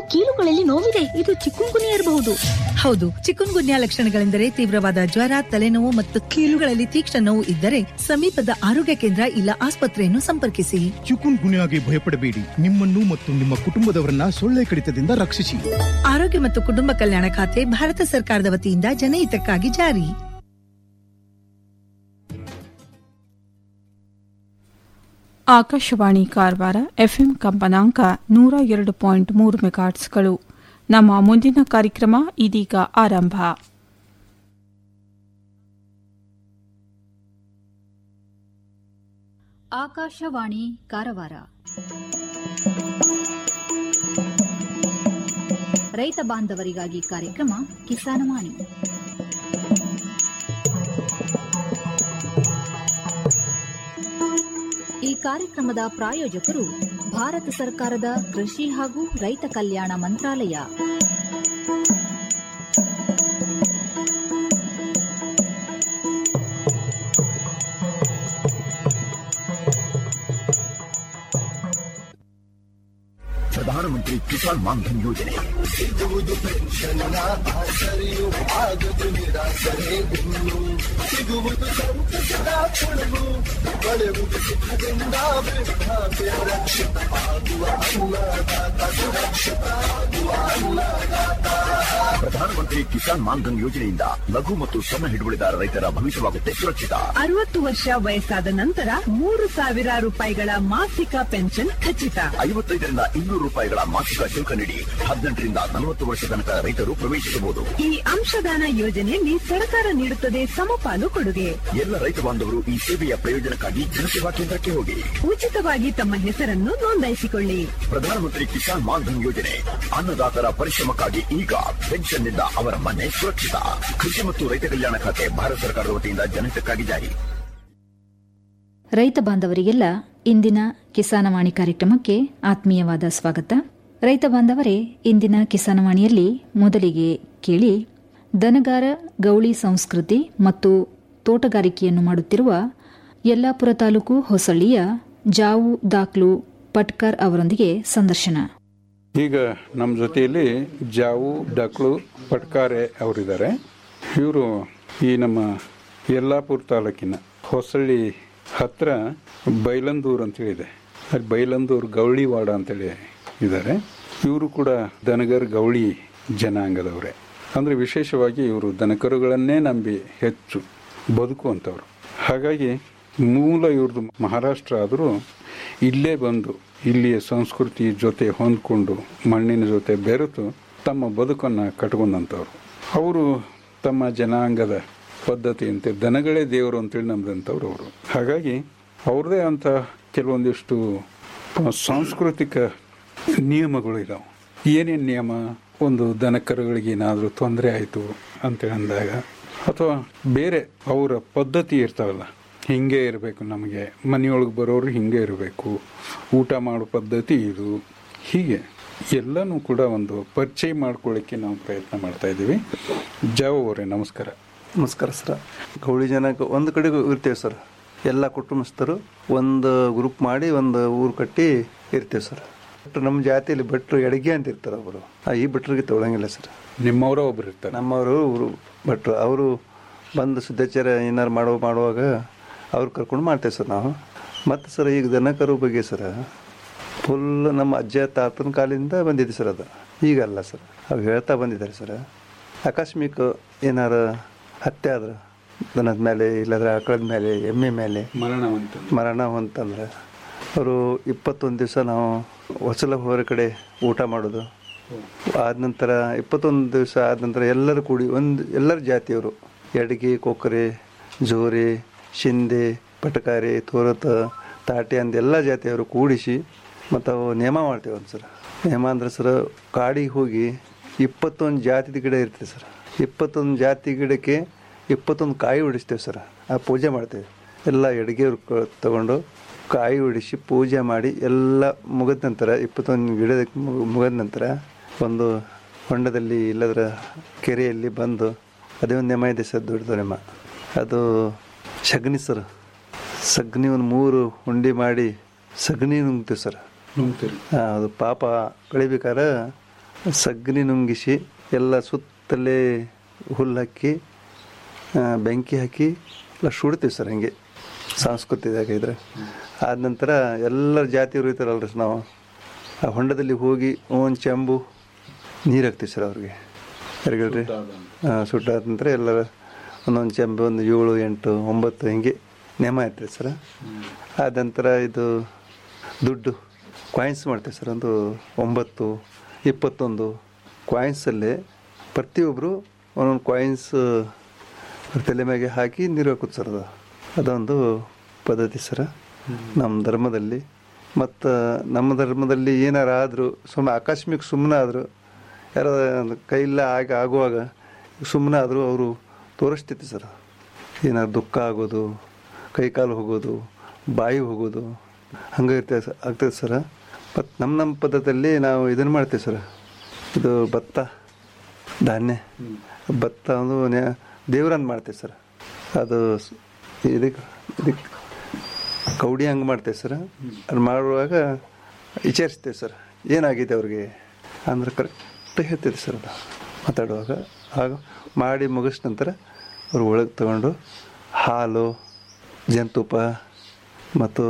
ಕೀಲುಗಳಲ್ಲಿ ನೋವಿದೆ ಇದು ಚಿಕ್ಕುಂಗುನಿ ಇರಬಹುದು ಹೌದು ಚಿಕುನ್ ಗುನ್ಯಾ ಲಕ್ಷಣಗಳೆಂದರೆ ತೀವ್ರವಾದ ಜ್ವರ ತಲೆನೋವು ಮತ್ತು ಕೀಲುಗಳಲ್ಲಿ ತೀಕ್ಷ್ಣ ನೋವು ಇದ್ದರೆ ಸಮೀಪದ ಆರೋಗ್ಯ ಕೇಂದ್ರ ಇಲ್ಲ ಆಸ್ಪತ್ರೆಯನ್ನು ಸಂಪರ್ಕಿಸಿ ಚಿಕುನ್ ಗುನ್ಯಾಗೆ ಭಯಪಡಬೇಡಿ ನಿಮ್ಮನ್ನು ಮತ್ತು ನಿಮ್ಮ ಕುಟುಂಬದವರನ್ನ ಸೊಳ್ಳೆ ಕಡಿತದಿಂದ ರಕ್ಷಿಸಿ ಆರೋಗ್ಯ ಮತ್ತು ಕುಟುಂಬ ಕಲ್ಯಾಣ ಖಾತೆ ಭಾರತ ಸರ್ಕಾರದ ವತಿಯಿಂದ ಜನಹಿತಕ್ಕಾಗಿ ಜಾರಿ ಆಕಾಶವಾಣಿ ಕಾರವಾರ ಎಫ್ಎಂ ಕಂಪನಾಂಕ ನೂರ ಎರಡು ಪಾಯಿಂಟ್ ಮೂರು ಮೆಗಾಟ್ಸ್ಗಳು ನಮ್ಮ ಮುಂದಿನ ಕಾರ್ಯಕ್ರಮ ಇದೀಗ ಆರಂಭ ಆಕಾಶವಾಣಿ ಕಾರವಾರ ರೈತ ಬಾಂಧವರಿಗಾಗಿ ಕಾರ್ಯಕ್ರಮ ಕಿಸಾನವಾಣಿ ಈ ಕಾರ್ಯಕ್ರಮದ ಪ್ರಾಯೋಜಕರು ಭಾರತ ಸರ್ಕಾರದ ಕೃಷಿ ಹಾಗೂ ರೈತ ಕಲ್ಯಾಣ ಮಂತ್ರಾಲಯ ಪ್ರಧಾನಮಂತ್ರಿ ಕಿಸಾನ್ ಮಾನ್ಧನ್ ಯೋಜನೆ ಸಿಗುವುದು ಪೆನ್ಷನ್ನ ಆಸರೆಯು ಆಗದು ನಿರಾಸರೆ ಇನ್ನು ಸಿಗುವುದು ಸಂತಸದ ಕೊಡಲು ಬಳೆವುದು ಸುಖದಿಂದ ವೃದ್ಧಾಪ್ಯ ರಕ್ಷಿತ ಆಗುವ ಅನ್ನದಾತ ಸುರಕ್ಷಿತ ಆಗುವ ಅನ್ನದಾತ ಪ್ರಧಾನಮಂತ್ರಿ ಕಿಸಾನ್ ಮಾನ್ಧನ್ ಯೋಜನೆಯಿಂದ ಲಘು ಮತ್ತು ಸಣ್ಣ ಹಿಡುವಳಿದಾರ ರೈತರ ಭವಿಷ್ಯವಾಗುತ್ತೆ ಸುರಕ್ಷಿತ ಅರವತ್ತು ವರ್ಷ ವಯಸ್ಸಾದ ನಂತರ ಮೂರು ಸಾವಿರ ರೂಪಾಯಿಗಳ ಮಾಸಿಕ ಪೆನ್ಷನ್ ಖಚಿತ ಐವತ್ತೈದರಿಂದ ಇನ್ನೂರು ರೂಪಾಯಿಗಳ ಮಾಸಿಕ ಶುಲ್ಕ ನೀಡಿ ಹದಿನೆಂಟರಿಂದ ನಲವತ್ತು ವರ್ಷ ತನಕ ರೈತರು ಪ್ರವೇಶಿಸಬಹುದು ಈ ಅಂಶದಾನ ಯೋಜನೆಯಲ್ಲಿ ಸರ್ಕಾರ ನೀಡುತ್ತದೆ ಸಮಪಾಲು ಕೊಡುಗೆ ಎಲ್ಲ ರೈತ ಬಾಂಧವರು ಈ ಸೇವೆಯ ಪ್ರಯೋಜನಕ್ಕಾಗಿ ಜನಸೇವಾ ಕೇಂದ್ರಕ್ಕೆ ಹೋಗಿ ಉಚಿತವಾಗಿ ತಮ್ಮ ಹೆಸರನ್ನು ನೋಂದಾಯಿಸಿಕೊಳ್ಳಿ ಪ್ರಧಾನಮಂತ್ರಿ ಕಿಸಾನ್ ಮಾನ್ಧನ್ ಯೋಜನೆ ಅನ್ನದಾತರ ಪರಿಶ್ರಮಕ್ಕಾಗಿ ಈಗ ಪೆನ್ಷನ್ನಿಂದ ಅವರ ಮನೆ ಸುರಕ್ಷಿತ ಕೃಷಿ ಮತ್ತು ರೈತ ಕಲ್ಯಾಣ ಖಾತೆ ಭಾರತ ಸರ್ಕಾರದ ವತಿಯಿಂದ ಜನಹಿತಕ್ಕಾಗಿ ಜಾರಿ ರೈತ ಬಾಂಧವರಿಗೆಲ್ಲ ಇಂದಿನ ಕಿಸಾನವಾಣಿ ಕಾರ್ಯಕ್ರಮಕ್ಕೆ ಆತ್ಮೀಯವಾದ ಸ್ವಾಗತ ರೈತ ಬಾಂಧವರೇ ಇಂದಿನ ಕಿಸಾನವಾಣಿಯಲ್ಲಿ ಮೊದಲಿಗೆ ಕೇಳಿ ದನಗಾರ ಗೌಳಿ ಸಂಸ್ಕೃತಿ ಮತ್ತು ತೋಟಗಾರಿಕೆಯನ್ನು ಮಾಡುತ್ತಿರುವ ಯಲ್ಲಾಪುರ ತಾಲೂಕು ಹೊಸಳ್ಳಿಯ ಜಾವು ದಾಕ್ಲು ಪಟ್ಕರ್ ಅವರೊಂದಿಗೆ ಸಂದರ್ಶನ ಈಗ ನಮ್ಮ ಜೊತೆಯಲ್ಲಿ ಜಾವು ಡಕ್ಳು ಪಟ್ಕಾರೆ ಅವರಿದ್ದಾರೆ ಇವರು ಈ ನಮ್ಮ ಯಲ್ಲಾಪುರ ತಾಲೂಕಿನ ಹೊಸಳ್ಳಿ ಹತ್ರ ಬೈಲಂದೂರು ಅಂತೇಳಿದೆ ಅಲ್ಲಿ ಬೈಲಂದೂರು ಗೌಳಿವಾಡ ಅಂತೇಳಿ ಇದ್ದಾರೆ ಇವರು ಕೂಡ ದನಗರ್ ಗೌಳಿ ಜನಾಂಗದವರೇ ಅಂದರೆ ವಿಶೇಷವಾಗಿ ಇವರು ದನಕರುಗಳನ್ನೇ ನಂಬಿ ಹೆಚ್ಚು ಬದುಕುವಂಥವ್ರು ಹಾಗಾಗಿ ಮೂಲ ಇವ್ರದ್ದು ಮಹಾರಾಷ್ಟ್ರ ಆದರೂ ಇಲ್ಲೇ ಬಂದು ಇಲ್ಲಿಯ ಸಂಸ್ಕೃತಿ ಜೊತೆ ಹೊಂದ್ಕೊಂಡು ಮಣ್ಣಿನ ಜೊತೆ ಬೆರೆತು ತಮ್ಮ ಬದುಕನ್ನು ಕಟ್ಕೊಂಡಂಥವ್ರು ಅವರು ತಮ್ಮ ಜನಾಂಗದ ಪದ್ಧತಿಯಂತೆ ದನಗಳೇ ದೇವರು ಅಂತೇಳಿ ನಂಬಿದಂಥವ್ರು ಅವರು ಹಾಗಾಗಿ ಅವ್ರದ್ದೇ ಅಂತ ಕೆಲವೊಂದಿಷ್ಟು ಸಾಂಸ್ಕೃತಿಕ ನಿಯಮಗಳು ಇದಾವೆ ಏನೇನು ನಿಯಮ ಒಂದು ದನಕರುಗಳಿಗೆ ಏನಾದರೂ ತೊಂದರೆ ಆಯಿತು ಅಂತೇಳಿ ಅಂದಾಗ ಅಥವಾ ಬೇರೆ ಅವರ ಪದ್ಧತಿ ಇರ್ತಾವಲ್ಲ ಹಿಂಗೆ ಇರಬೇಕು ನಮಗೆ ಮನೆಯೊಳಗೆ ಬರೋರು ಹಿಂಗೆ ಇರಬೇಕು ಊಟ ಮಾಡೋ ಪದ್ಧತಿ ಇದು ಹೀಗೆ ಎಲ್ಲನೂ ಕೂಡ ಒಂದು ಪರಿಚಯ ಮಾಡ್ಕೊಳ್ಳಿಕ್ಕೆ ನಾವು ಪ್ರಯತ್ನ ಮಾಡ್ತಾ ಇದ್ದೀವಿ ಜಾವ್ ಅವರೇ ನಮಸ್ಕಾರ ನಮಸ್ಕಾರ ಸರ್ ಗೌಳಿ ಜನ ಒಂದು ಕಡೆ ಇರ್ತೇವೆ ಸರ್ ಎಲ್ಲ ಕುಟುಂಬಸ್ಥರು ಒಂದು ಗ್ರೂಪ್ ಮಾಡಿ ಒಂದು ಊರು ಕಟ್ಟಿ ಇರ್ತೇವೆ ಸರ್ ಭಟ್ರು ನಮ್ಮ ಜಾತಿಯಲ್ಲಿ ಭಟ್ರು ಎಡಗೆ ಅಂತ ಇರ್ತಾರೆ ಅವರು ಈ ಭಟ್ರಿಗೆ ತೊಗೊಳಂಗಿಲ್ಲ ಸರ್ ನಿಮ್ಮವರ ಒಬ್ರು ಇರ್ತಾರೆ ನಮ್ಮವರು ಊರು ಭಟ್ರು ಅವರು ಬಂದು ಶುದ್ಧಾಚಾರ ಏನಾರು ಮಾಡೋ ಮಾಡುವಾಗ ಅವ್ರು ಕರ್ಕೊಂಡು ಮಾಡ್ತೇವೆ ಸರ್ ನಾವು ಮತ್ತು ಸರ್ ಈಗ ದನಕರು ಬಗ್ಗೆ ಸರ್ ಫುಲ್ ನಮ್ಮ ಅಜ್ಜ ತಾತನ ಕಾಲಿಂದ ಬಂದಿದೆ ಸರ್ ಅದು ಈಗಲ್ಲ ಸರ್ ಅವ್ರು ಹೇಳ್ತಾ ಬಂದಿದ್ದಾರೆ ಸರ್ ಆಕಸ್ಮಿಕ ಏನಾರ ಹತ್ಯೆ ಆದ್ರೆ ದನದ ಮೇಲೆ ಇಲ್ಲಾಂದ್ರೆ ಆಕಳದ ಮೇಲೆ ಎಮ್ಮೆ ಮೇಲೆ ಮರಣವಂತ ಮರಣ ಅಂತಂದ್ರೆ ಅವರು ಇಪ್ಪತ್ತೊಂದು ದಿವಸ ನಾವು ಹೊಸಲ ಹೊರ ಕಡೆ ಊಟ ಮಾಡೋದು ಆದ ನಂತರ ಇಪ್ಪತ್ತೊಂದು ದಿವಸ ಆದ ನಂತರ ಎಲ್ಲರೂ ಕೂಡಿ ಒಂದು ಎಲ್ಲರ ಜಾತಿಯವರು ಎಡಗಿ ಕೊಕ್ಕರೆ ಜೋರಿ ಶಿಂದೆ ಪಟಕಾರಿ ತೋರತ ತಾಟಿ ಅಂದ ಎಲ್ಲ ಜಾತಿಯವರು ಕೂಡಿಸಿ ಮತ್ತು ಅವು ನೇಮ ಮಾಡ್ತೇವೆ ಒಂದು ಸರ್ ನೇಮ ಅಂದ್ರೆ ಸರ್ ಕಾಡಿಗೆ ಹೋಗಿ ಇಪ್ಪತ್ತೊಂದು ಜಾತಿದ ಗಿಡ ಇರ್ತದೆ ಸರ್ ಇಪ್ಪತ್ತೊಂದು ಜಾತಿ ಗಿಡಕ್ಕೆ ಇಪ್ಪತ್ತೊಂದು ಕಾಯಿ ಹೊಡಿಸ್ತೇವೆ ಸರ್ ಆ ಪೂಜೆ ಮಾಡ್ತೇವೆ ಎಲ್ಲ ಎಡಗೆಯವ್ರು ಕ- ತಗೊಂಡು ಕಾಯಿ ಹೊಡಿಸಿ ಪೂಜೆ ಮಾಡಿ ಎಲ್ಲ ಮುಗಿದ ನಂತರ ಇಪ್ಪತ್ತೊಂದು ಗಿಡದ ಮುಗಿದ ನಂತರ ಒಂದು ಹೊಂಡದಲ್ಲಿ ಇಲ್ಲದ್ರ ಕೆರೆಯಲ್ಲಿ ಬಂದು ಅದೇ ಒಂದು ನೆಮ ಇದೆ ಸರ್ ದೊಡ್ಡದು ನೆಮ ಅದು ಸಗಣಿ ಸರ್ ಸಗಣಿ ಒಂದು ಮೂರು ಹುಂಡಿ ಮಾಡಿ ಸಗಣಿ ನುಂಗ್ತೀವಿ ಸರ್ ನುಂಗ್ತೀರಿ ಆ, ಅದು ಪಾಪ ಕಳಿಬೇಕಾದ್ರೆ ಸಗಣಿ ನುಂಗಿಸಿ ಎಲ್ಲ ಸುತ್ತಲೇ ಹುಲ್ಲು ಹಾಕಿ ಆ, ಬೆಂಕಿ ಹಾಕಿ ಎಲ್ಲ ಸುಡ್ತೀವಿ ಸರ್ ಹಂಗೆ ಸಾಂಸ್ಕೃತಿಕ ಇದ್ರೆ ಆದ ನಂತರ ಎಲ್ಲರ ಜಾತಿಯವರು ಇರ್ತಾರಲ್ರಿ ನಾವು ಆ ಹೊಂಡದಲ್ಲಿ ಹೋಗಿ ಒಂದು ಚೆಂಬು ನೀರು ಹಾಕ್ತೀವಿ ಸರ್ ಅವ್ರಿಗೆ ಯಾರಿಗಲ್ರಿ ಸುಟ್ಟಾದ ನಂತರ ಎಲ್ಲರ ಒಂದೊಂದು ಚೆಂಬು ಒಂದು ಏಳು ಎಂಟು ಒಂಬತ್ತು ಹಿಂಗೆ ನೇಮ ಇರ್ತೀವಿ ಸರ್ ಆದ ನಂತರ ಇದು ದುಡ್ಡು ಕಾಯಿನ್ಸ್ ಮಾಡ್ತೀವಿ ಸರ್ ಒಂದು ಒಂಬತ್ತು ಇಪ್ಪತ್ತೊಂದು ಕಾಯಿನ್ಸಲ್ಲೇ ಪ್ರತಿಯೊಬ್ಬರು ಒಂದೊಂದು ಕಾಯಿನ್ಸ್ ತಲೆ ಮ್ಯಾಗೆ ಹಾಕಿ ನೀರು ಹಾಕೋದು ಸರ್ ಅದು ಅದೊಂದು ಪದ್ಧತಿ ಸರ್ ನಮ್ಮ ಧರ್ಮದಲ್ಲಿ ಮತ್ತು ನಮ್ಮ ಧರ್ಮದಲ್ಲಿ ಏನಾರು ಆದರೂ ಸುಮ್ಮನೆ ಆಕಸ್ಮಿಕ ಸುಮ್ಮನೆ ಆದರೂ ಯಾರೋ ಕೈಲ್ಲ ಆಗಿ ಆಗುವಾಗ ಸುಮ್ಮನೆ ಆದರೂ ಅವರು ತೋರಿಸ್ತಿತ್ತು ಸರ್ ಏನಾದ್ರು ದುಃಖ ಆಗೋದು ಕೈ ಕಾಲು ಹೋಗೋದು ಬಾಯಿ ಹೋಗೋದು ಹಂಗೆ ಇರ್ತದೆ ಸರ್ ಆಗ್ತದೆ ಸರ್ ಮತ್ತು ನಮ್ಮ ನಮ್ಮ ಪದ್ಧತಿಯಲ್ಲಿ ನಾವು ಇದನ್ನು ಮಾಡ್ತೀವಿ ಸರ್ ಇದು ಭತ್ತ ಧಾನ್ಯ ಭತ್ತ ಒಂದು ನೆ- ದೇವ್ರನ್ನ ಮಾಡ್ತೀವಿ ಸರ್ ಅದು ಸ್- ಇದಕ್ಕೆ ಇದಕ್ಕೆ ಕೌಡಿ ಹಂಗೆ ಮಾಡ್ತೇವೆ ಸರ್ ಅದು ಮಾಡುವಾಗ ವಿಚಾರಿಸ್ತೇವೆ ಸರ್ ಏನಾಗಿದೆ ಅವ್ರಿಗೆ ಅಂದ್ರೆ ಕರೆಕ್ಟ್ ಹೇಳ್ತೈತೆ ಸರ್ ಅದು ಮಾತಾಡುವಾಗ ಆಗ ಮಾಡಿ ಮುಗಿದ ನಂತರ ಅವ್ರು ಒಳಗೆ ತಗೊಂಡು ಹಾಲು ಜೇನುತುಪ್ಪ ಮತ್ತು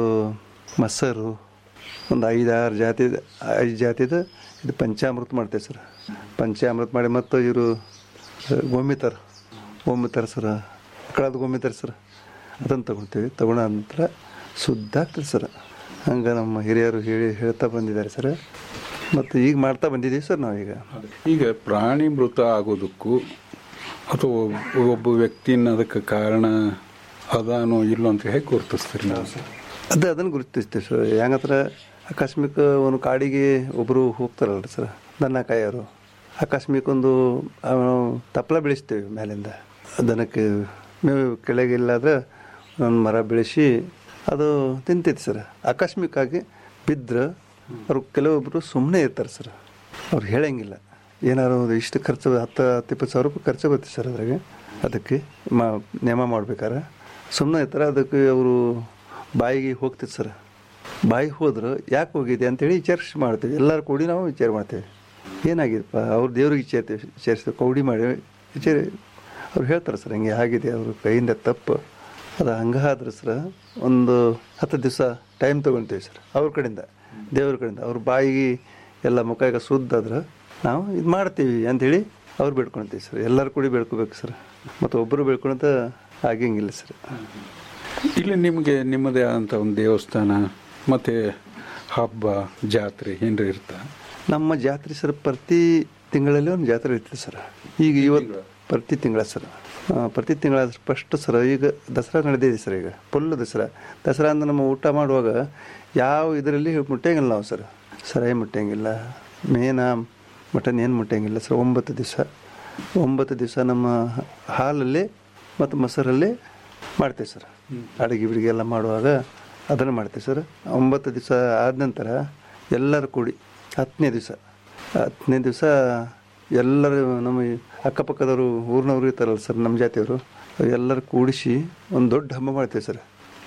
ಮೊಸರು ಒಂದು ಐದಾರು ಜಾತಿ ಐದು ಜಾತಿದ ಇದು ಪಂಚಾಮೃತ ಮಾಡ್ತೇವೆ ಸರ್ ಪಂಚಾಮೃತ ಮಾಡಿ ಮತ್ತು ಇವರು ಗೋಮಿತರ ಗೋಮಿತರ ಸರ್ ಕಳೆದ ಗೋಮಿತರ ಸರ್ ಅದನ್ನು ತಗೊಳ್ತೀವಿ ತಗೊಂಡ ನಂತರ ಶುದ್ಧ ಆಗ್ತದೆ ಸರ್ ಹಂಗೆ ನಮ್ಮ ಹಿರಿಯರು ಹೇಳಿ ಹೇಳ್ತಾ ಬಂದಿದ್ದಾರೆ ಸರ್ ಮತ್ತು ಈಗ ಮಾಡ್ತಾ ಬಂದಿದ್ದೀವಿ ಸರ್ ನಾವೀಗ ಈಗ ಪ್ರಾಣಿ ಮೃತ ಆಗೋದಕ್ಕೂ ಅಥವಾ ಒಬ್ಬ- ಒಬ್ಬ ವ್ಯಕ್ತಿನ ಅದಕ್ಕೆ ಕಾರಣ ಅದಾನೋ ಇಲ್ಲೋ ಅಂತ ಹೇಗೆ ಗುರುತಿಸ್ತೀರಿ ನೀವು ಅದು ಅದನ್ನು ಗುರುತಿಸ್ತೇವೆ ಸರ್ ಹೆಂಗತ್ರ ಆಕಸ್ಮಿಕ ಒಂದು ಕಾಡಿಗೆ ಒಬ್ಬರು ಹೋಗ್ತಾರಲ್ರಿ ಸರ್ ದನ ಕಾಯೋರು ಆಕಸ್ಮಿಕ ಒಂದು ತಪ್ಪಲ ಬೆಳೆಸ್ತೇವೆ ಮೇಲಿಂದ ದನಕ್ಕೆ ಮೇವು ಕೆಳಗಿಲ್ಲಾದ್ರೆ ಒಂದು ಮರ ಬೆಳೆಸಿ ಅದು ತಿಂತೈತಿ ಸರ್ ಆಕಸ್ಮಿಕವಾಗಿ ಬಿದ್ದರೆ ಅವ್ರು ಕೆಲವೊಬ್ಬರು ಸುಮ್ಮನೆ ಇರ್ತಾರೆ ಸರ್ ಅವ್ರು ಹೇಳಂಗಿಲ್ಲ ಏನಾದ್ರು ಒಂದು ಇಷ್ಟು ಖರ್ಚು ಹತ್ತು ಹತ್ತು ಇಪ್ಪತ್ತು ಸಾವಿರ ರೂಪಾಯಿ ಖರ್ಚು ಬರ್ತದೆ ಸರ್ ಅದ್ರಾಗೆ ಅದಕ್ಕೆ ಮಾ ನೇಮ ಮಾಡ್ಬೇಕಾರೆ ಸುಮ್ಮನೆ ಇರ್ತಾರೆ ಅದಕ್ಕೆ ಅವರು ಬಾಯಿಗೆ ಹೋಗ್ತೈತೆ ಸರ್ ಬಾಯಿಗೆ ಹೋದ್ರೆ ಯಾಕೆ ಹೋಗಿದೆ ಅಂತೇಳಿ ವಿಚಾರಿಸಿ ಮಾಡ್ತೀವಿ ಎಲ್ಲರೂ ಕೂಡಿ ನಾವು ವಿಚಾರ ಮಾಡ್ತೇವೆ ಏನಾಗಿದೆಪ್ಪ ಅವ್ರ ದೇವ್ರಿಗೆ ವಿಚಾರ್ತೀವಿ ವಿಚಾರಿಸ್ತೀವಿ ಕೌಡಿ ಮಾಡಿ ವಿಚಾರ ಅವ್ರು ಹೇಳ್ತಾರೆ ಸರ್ ಹಿಂಗೆ ಆಗಿದೆ ಅವ್ರ ಕೈಯಿಂದ ತಪ್ಪು ಅದು ಹಂಗಾದ್ರೆ ಸರ್ ಒಂದು ಹತ್ತು ದಿವಸ ಟೈಮ್ ತೊಗೊಳ್ತೀವಿ ಸರ್ ಅವ್ರ ಕಡೆಯಿಂದ ದೇವ್ರ ಕಡೆಯಿಂದ ಅವ್ರ ಬಾಯಿಗೆ ಎಲ್ಲ ಮುಖ ಈಗ ಸುದ್ದಾದ್ರೆ ನಾವು ಇದು ಮಾಡ್ತೀವಿ ಅಂಥೇಳಿ ಅವ್ರು ಬೇಡ್ಕೊಳ್ತೀವಿ ಸರ್ ಎಲ್ಲರೂ ಕೂಡಿ ಬೇಡ್ಕೋಬೇಕು ಸರ್ ಮತ್ತು ಒಬ್ಬರು ಬೇಡ್ಕೊಳಂತ ಆಗಂಗಿಲ್ಲ ಸರ್ ಇಲ್ಲಿ ನಿಮಗೆ ನಿಮ್ಮದೇ ಆದಂಥ ಒಂದು ದೇವಸ್ಥಾನ ಮತ್ತು ಹಬ್ಬ ಜಾತ್ರೆ ಏನ್ರ ಇರ್ತಾ ನಮ್ಮ ಜಾತ್ರೆ ಸರ್ ಪ್ರತಿ ತಿಂಗಳಲ್ಲಿ ಒಂದು ಜಾತ್ರೆ ಇರ್ತದೆ ಸರ್ ಈಗ ಇವತ್ತು ಪ್ರತಿ ತಿಂಗಳ ಸರ್ ಆ, ಪ್ರತಿ ತಿಂಗಳ ಫಸ್ಟ್ ಸರ್ ಈಗ ದಸರಾ ನಡೆದಿದೆ ಸರ್ ಈಗ ಫುಲ್ ದಸರಾ ದಸರಾ ಅಂದ್ರೆ ನಮ್ಮ ಊಟ ಮಾಡುವಾಗ ಯಾವ ಇದರಲ್ಲಿ ಮುಟ್ಟಂಗಿಲ್ಲ ನಾವು ಸರ್ ಸರಾಯಿ ಮುಟ್ಟಂಗಿಲ್ಲ ಮೇನ ಮಟನ್ ಏನು ಮುಟ್ಟಂಗಿಲ್ಲ ಸರ್ ಒಂಬತ್ತು ದಿವಸ ಒಂಬತ್ತು ದಿವಸ ನಮ್ಮ ಹಾಲಲ್ಲಿ ಮತ್ತು ಮೊಸರಲ್ಲಿ ಮಾಡ್ತೇವೆ ಸರ್ ಅಡುಗೆ ಬಿಡಿಗೆ ಎಲ್ಲ ಮಾಡುವಾಗ ಅದನ್ನು ಮಾಡ್ತೇವೆ ಸರ್ ಒಂಬತ್ತು ದಿವಸ ಆದ ನಂತರ ಎಲ್ಲರೂ ಕೂಡಿ ಹತ್ತನೇ ದಿವಸ ಹತ್ತನೇ ದಿವಸ ಎಲ್ಲರೂ ನಮ್ಮ ಈ ಅಕ್ಕಪಕ್ಕದವರು ಊರಿನವರು ಇರ್ತಾರಲ್ಲ ಸರ್ ನಮ್ಮ ಜಾತಿಯವರು ಎಲ್ಲರೂ ಕೂಡಿಸಿ ಒಂದು ದೊಡ್ಡ ಹಬ್ಬ ಮಾಡ್ತೇವೆ ಸರ್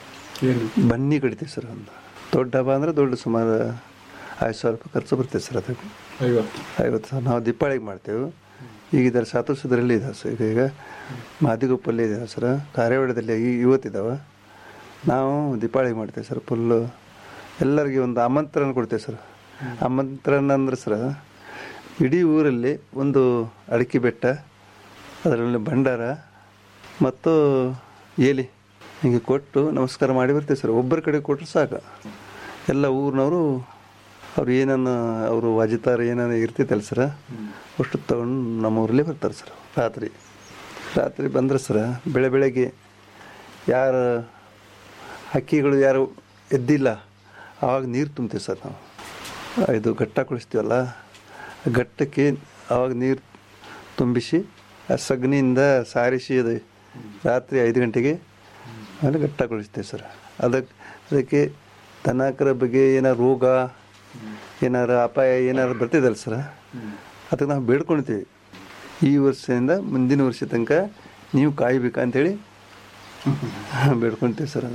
ಬನ್ನಿ ಕಡಿತೀವಿ ಸರ್ ಒಂದು ದೊಡ್ಡ ಹಬ್ಬ ಅಂದರೆ ದೊಡ್ಡ ಸುಮಾರು ಐದು ಸಾವಿರ ರೂಪಾಯಿ ಖರ್ಚು ಬರ್ತೇವೆ ಸರ್ ಅದಕ್ಕೆ ಐವತ್ತು ಸಾವಿರ ನಾವು ದೀಪಾವಳಿಗೆ ಮಾಡ್ತೇವೆ ಈಗ ಇದರ ಸಾತೋತ್ಸವದಲ್ಲಿ ಇದಾವೆ ಸರ್ ಈಗ ಈಗ ಮಾದಿಗೊಪ್ಪಲ್ಲಿ ಇದಾವೆ ಸರ್ ಕಾರ್ಯವಾಡದಲ್ಲಿ ಈ ಇವತ್ತಿದ್ದಾವೆ ನಾವು ದೀಪಾವಳಿಗೆ ಮಾಡ್ತೇವೆ ಸರ್ ಫುಲ್ಲು ಎಲ್ಲರಿಗೆ ಒಂದು ಆಮಂತ್ರಣ ಕೊಡ್ತೇವೆ ಸರ್ ಆಮಂತ್ರಣ ಅಂದ್ರೆ ಸರ್ ಇಡೀ ಊರಲ್ಲಿ ಒಂದು ಅಡಿಕೆ ಬೆಟ್ಟ ಅದರಲ್ಲಿ ಭಂಡಾರ ಮತ್ತು ಏಲಿ ಹೀಗೆ ಕೊಟ್ಟು ನಮಸ್ಕಾರ ಮಾಡಿ ಬರ್ತೀವಿ ಸರ್ ಒಬ್ಬರ ಕಡೆ ಕೊಟ್ಟರೆ ಸಾಕು ಎಲ್ಲ ಊರಿನವರು ಅವ್ರು ಏನನ್ನು ಅವರು ವಾಜಿತಾರ ಏನಾನ ಇರ್ತೈತಲ್ಲ ಸರ್ ಅಷ್ಟು ತಗೊಂಡು ನಮ್ಮ ಊರಲ್ಲಿ ಬರ್ತಾರೆ ಸರ್ ರಾತ್ರಿ ರಾತ್ರಿ ಬಂದ್ರೆ ಸರ್ ಬೆಳೆ ಬೆಳಗ್ಗೆ ಯಾರು ಹಕ್ಕಿಗಳು ಯಾರು ಎದ್ದಿಲ್ಲ ಆವಾಗ ನೀರು ತುಂಬ್ತೀವಿ ಸರ್ ನಾವು ಇದು ಘಟ್ಟ ಕುಳಿಸ್ತೀವಲ್ಲ ಆ ಘಟ್ಟಕ್ಕೆ ಆವಾಗ ನೀರು ತುಂಬಿಸಿ ಆ ಸಗಣಿಯಿಂದ ಸಾರಿಸಿ ಅದು ರಾತ್ರಿ ಐದು ಗಂಟೆಗೆ ಆಮೇಲೆ ಘಟ್ಟ ಕುಳಿಸ್ತೇವೆ ಸರ್ ಅದಕ್ಕೆ ಅದಕ್ಕೆ ದನಕರ ಬಗ್ಗೆ ಏನಾರು ರೋಗ ಏನಾರು ಅಪಾಯ ಏನಾರು ಬರ್ತಿದಲ್ಲ ಸರ್ ಅದಕ್ಕೆ ನಾವು ಬೇಡ್ಕೊಳ್ತೀವಿ ಈ ವರ್ಷದಿಂದ ಮುಂದಿನ ವರ್ಷ ತನಕ ನೀವು ಕಾಯ್ಬೇಕು ಅಂತೇಳಿ ಬೇಡ್ಕೊಳ್ತೀವಿ ಸರ್ ಅದು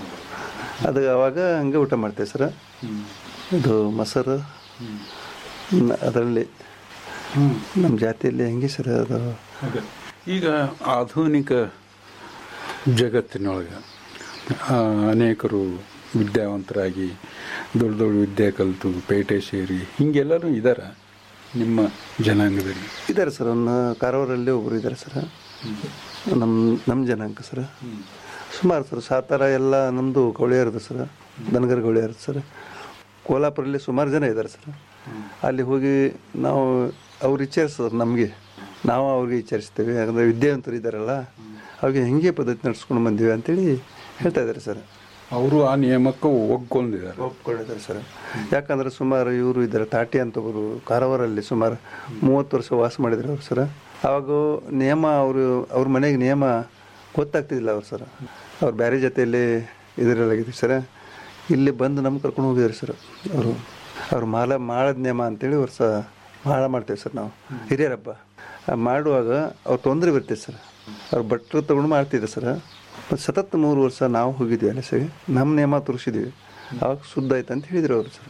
ಅದು ಅವಾಗ ಹಂಗೆ ಊಟ ಮಾಡ್ತೇವೆ ಸರ್ ಇದು ಮೊಸರು ನ- ಅದರಲ್ಲಿ ನಮ್ಮ ಜಾತಿಯಲ್ಲಿ ಹೆಂಗೆ ಸರ್ ಅದು ಈಗ ಆಧುನಿಕ ಜಗತ್ತಿನೊಳಗೆ ಆ, ಅನೇಕರು ವಿದ್ಯಾವಂತರಾಗಿ ದೊಡ್ಡ ದೊಡ್ಡ ವಿದ್ಯೆ ಕಲಿತು ಪೇಟೆ ಸೇರಿ ಹಿಂಗೆಲ್ಲರೂ ಇದಾರ ನಿಮ್ಮ ಜನಾಂಗದಲ್ಲಿ ಇದ್ದಾರೆ ಸರ್ ಒಂದು ಕಾರವಾರಲ್ಲಿ ಒಬ್ಬರು ಇದ್ದಾರೆ ಸರ್ ನಮ್ಮ ನಮ್ಮ ಜನಾಂಗ ಸರ್ ಸುಮಾರು ಸರ್ ಸಾತಾರ ಎಲ್ಲ ನಮ್ಮದು ಗೌಳಿಯರ್ದು ಸರ್ ದನಗರ ಗೌಳಿಯರ್ದು ಸರ್ ಕೋಲಾಪುರಲ್ಲಿ ಸುಮಾರು ಜನ ಇದ್ದಾರೆ ಸರ್ ಅಲ್ಲಿ ಹೋಗಿ ನಾವು ಅವ್ರು ವಿಚಾರಿಸೋರು ನಮಗೆ ನಾವು ಅವ್ರಿಗೆ ವಿಚಾರಿಸ್ತೇವೆ ಯಾಕಂದರೆ ವಿದ್ಯಾವಂತರು ಇದ್ದಾರಲ್ಲ ಅವ್ರಿಗೆ ಹೆಂಗೆ ಪದ್ಧತಿ ನಡ್ಸ್ಕೊಂಡು ಬಂದೀವಿ ಅಂತೇಳಿ ಹೇಳ್ತಾ ಇದ್ದಾರೆ ಸರ್ ಅವರು ಆ ನಿಯಮಕ್ಕೆ ಒಗ್ಕೊಂಡಿದ್ದಾರೆ ಒಪ್ಕೊಂಡಿದ್ದಾರೆ ಸರ್ ಯಾಕಂದ್ರೆ ಸುಮಾರು ಇವರು ಇದ್ದಾರೆ ತಾಟಿ ಅಂತ ಒಬ್ಬರು ಕಾರವಾರಲ್ಲಿ ಸುಮಾರು ಮೂವತ್ತು ವರ್ಷ ವಾಸ ಮಾಡಿದ್ರು ಅವ್ರು ಸರ್ ಅವಾಗ ನಿಯಮ ಅವರು ಅವ್ರ ಮನೆಗೆ ನಿಯಮ ಗೊತ್ತಾಗ್ತಿದ್ದಿಲ್ಲ ಅವ್ರು ಸರ್ ಅವ್ರು ಬೇರೆ ಜೊತೆಯಲ್ಲಿ ಇದರಲ್ಲಾಗಿದ್ದೀವಿ ಸರ್ ಇಲ್ಲಿ ಬಂದು ನಮ್ಗೆ ಕರ್ಕೊಂಡು ಹೋಗಿದ್ದಾರೆ ಸರ್ ಅವರು ಅವ್ರು ಮಾಲ ಮಾಡದ ನಿಯಮ ಅಂತೇಳಿ ವರ್ಷ ಮಾಳ ಮಾಡ್ತೇವೆ ಸರ್ ನಾವು ಹಿರಿಯರಬ್ಬ ಆ ಮಾಡುವಾಗ ಅವ್ರು ತೊಂದರೆ ಬರ್ತೇವೆ ಸರ್ ಅವ್ರು ಭಟ್ರು ತಗೊಂಡು ಮಾಡ್ತಿದ್ದೆ ಸರ್ ಮತ್ತು ಸತತ್ ಮೂರು ವರ್ಷ ನಾವು ಹೋಗಿದ್ವಿ ಅಲ್ಲಿ ಸರಿ ನಮ್ಮ ನಿಯಮ ತೋರಿಸಿದ್ವಿ ಅವಾಗ ಶುದ್ಧ ಆಯ್ತು ಅಂತ ಹೇಳಿದ್ರು ಅವರು ಸರ್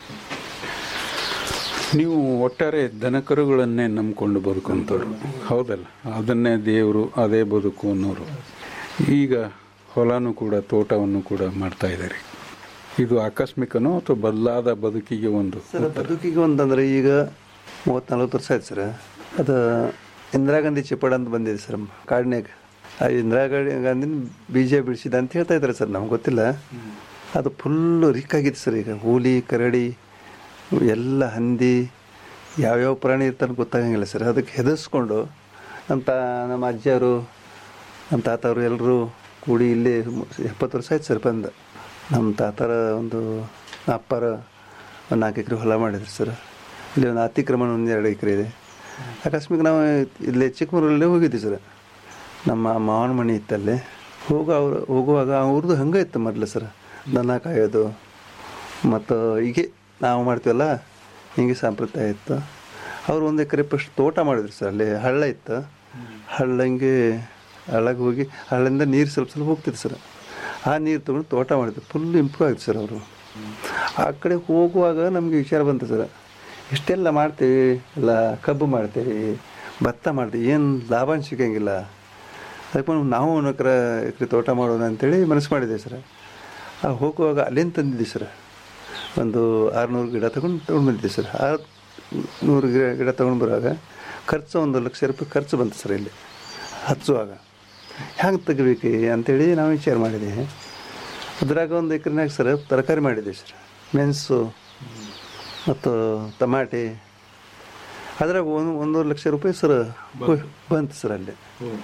ನೀವು ಒಟ್ಟಾರೆ ದನಕರುಗಳನ್ನೇ ನಂಬ್ಕೊಂಡು ಬದುಕುವಂಥವ್ರು ಹೌದಲ್ಲ ಅದನ್ನೇ ದೇವರು ಅದೇ ಬದುಕು ಅನ್ನೋರು ಈಗ ಹೊಲನೂ ಕೂಡ ತೋಟವನ್ನು ಕೂಡ ಮಾಡ್ತಾ ಇದ್ದಾರೆ ಇದು ಆಕಸ್ಮಿಕನೋ ಅಥವಾ ಬದಲಾದ ಬದುಕಿಗೆ ಒಂದು ಸರ್ ಬದುಕಿಗೆ ಒಂದಂದ್ರೆ ಈಗ ಮೂವತ್ತು ನಲ್ವತ್ತು ವರ್ಷ ಆಯ್ತು ಸರ್ ಅದು ಇಂದಿರಾ ಗಾಂಧಿ ಚಿಪ್ಪಡ ಅಂತ ಬಂದಿದೆ ಸರ್ ಕಾಡಿನಾಗ ಆ ಇಂದಿರಾ ಗಾಂಧಿ ಗಾಂಧಿನ ಬೀಜ ಬಿಡಿಸಿದ ಅಂತ ಹೇಳ್ತಾ ಇದ್ದಾರೆ ಸರ್ ನಮ್ಗೆ ಗೊತ್ತಿಲ್ಲ ಅದು ಫುಲ್ಲು ರಿಕ್ಕಾಗಿತ್ತು ಸರ್ ಈಗ ಹುಲಿ ಕರಡಿ ಎಲ್ಲ ಹಂದಿ ಯಾವ್ಯಾವ ಪ್ರಾಣಿ ಇರ್ತಾನೆ ಗೊತ್ತಾಗಂಗಿಲ್ಲ ಸರ್ ಅದಕ್ಕೆ ಹೆದರ್ಸ್ಕೊಂಡು ನಮ್ಮ ತಾ ನಮ್ಮ ಅಜ್ಜಿಯವರು ನಮ್ಮ ತಾತವರು ಎಲ್ಲರೂ ಕೂಡಿ ಇಲ್ಲಿ ಎಪ್ಪತ್ತು ವರ್ಷ ಆಯ್ತು ಸರ್ ಬಂದು ನಮ್ಮ ತಾತರ ಒಂದು ಅಪ್ಪರ ಒಂದು ನಾಲ್ಕು ಎಕರೆ ಹೊಲ ಮಾಡಿದ್ರು ಸರ್ ಇಲ್ಲಿ ಒಂದು ಅತಿಕ್ರಮಣ ಒಂದು ಎರಡು ಎಕರೆ ಇದೆ ಆಕಸ್ಮಿಕ ನಾವು ಇಲ್ಲಿ ಚಿಕ್ಕಮಗಳೂರಲ್ಲೇ ಹೋಗಿದ್ವಿ ಸರ್ ನಮ್ಮ ಮಾವನ ಮನೆ ಇತ್ತಲ್ಲಿ ಹೋಗೋ ಅವ್ರು ಹೋಗುವಾಗ ಅವ್ರದ್ದು ಹಂಗೆ ಇತ್ತು ಮೊದಲು ಸರ್ ದನ ಕಾಯೋದು ಮತ್ತು ಹೀಗೆ ನಾವು ಮಾಡ್ತೀವಲ್ಲ ಹಿಂಗೆ ಸಂಪ್ರದಾಯ ಇತ್ತು ಅವ್ರು ಒಂದು ಎಕರೆ ಫಸ್ಟ್ ತೋಟ ಮಾಡಿದ್ರು ಸರ್ ಅಲ್ಲಿ ಹಳ್ಳ ಇತ್ತು ಹಳ್ಳ ಹಿಂಗೆ ಹಳ್ಳಗೆ ಹೋಗಿ ಹಳ್ಳಿಂದ ನೀರು ಸ್ವಲ್ಪ ಸ್ವಲ್ಪ ಹೋಗ್ತಿತ್ತು ಸರ್ ಆ ನೀರು ತೊಗೊಂಡು ತೋಟ ಮಾಡಿದ್ರು ಫುಲ್ ಇಂಪ್ರೂವ್ ಆಯ್ತು ಸರ್ ಅವರು ಆ ಕಡೆ ಹೋಗುವಾಗ ನಮಗೆ ವಿಚಾರ ಬಂತು ಸರ್ ಇಷ್ಟೆಲ್ಲ ಮಾಡ್ತೀವಿ ಎಲ್ಲ ಕಬ್ಬು ಮಾಡ್ತೀವಿ ಭತ್ತ ಮಾಡ್ತೀವಿ ಏನು ಲಾಭ ಸಿಗಂಗಿಲ್ಲ ಅದಕ್ಕೆ ನಾವು ಒಂದು ಎಕರೆ ಎಕರೆ ತೋಟ ಮಾಡೋಣ ಅಂತೇಳಿ ಮನಸ್ಸು ಮಾಡಿದೆ ಸರ್ ಆ ಹೋಗುವಾಗ ಅಲ್ಲಿಂದ ತಂದಿದ್ದೆ ಸರ್ ಒಂದು ಆರುನೂರು ಗಿಡ ತಗೊಂಡು ತೊಗೊಂಡು ಬಂದಿದ್ದೆ ಸರ್ ಆ ನೂರು ಗಿಡ ಗಿಡ ತೊಗೊಂಡು ಬರುವಾಗ ಖರ್ಚು ಒಂದು ಲಕ್ಷ ರೂಪಾಯಿ ಖರ್ಚು ಬಂತು ಸರ್ ಇಲ್ಲಿ ಹಚ್ಚುವಾಗ ಹೆಂಗೆ ತೆಗಿಬೇಕು ಅಂತೇಳಿ ನಾವು ವಿಚಾರ ಮಾಡಿದ್ದೀವಿ ಅದ್ರಾಗ ಒಂದು ಎಕರೆನಾಗ ಸರ್ ತರಕಾರಿ ಮಾಡಿದ್ದೀವಿ ಸರ್ ಮೆಣಸು ಮತ್ತು ಟಮಾಟೆ ಅದ್ರಾಗ ಒಂದು ಒಂದೂವರೆ ಲಕ್ಷ ರೂಪಾಯಿ ಸರ್ ಬಂತು ಸರ್ ಅಲ್ಲಿ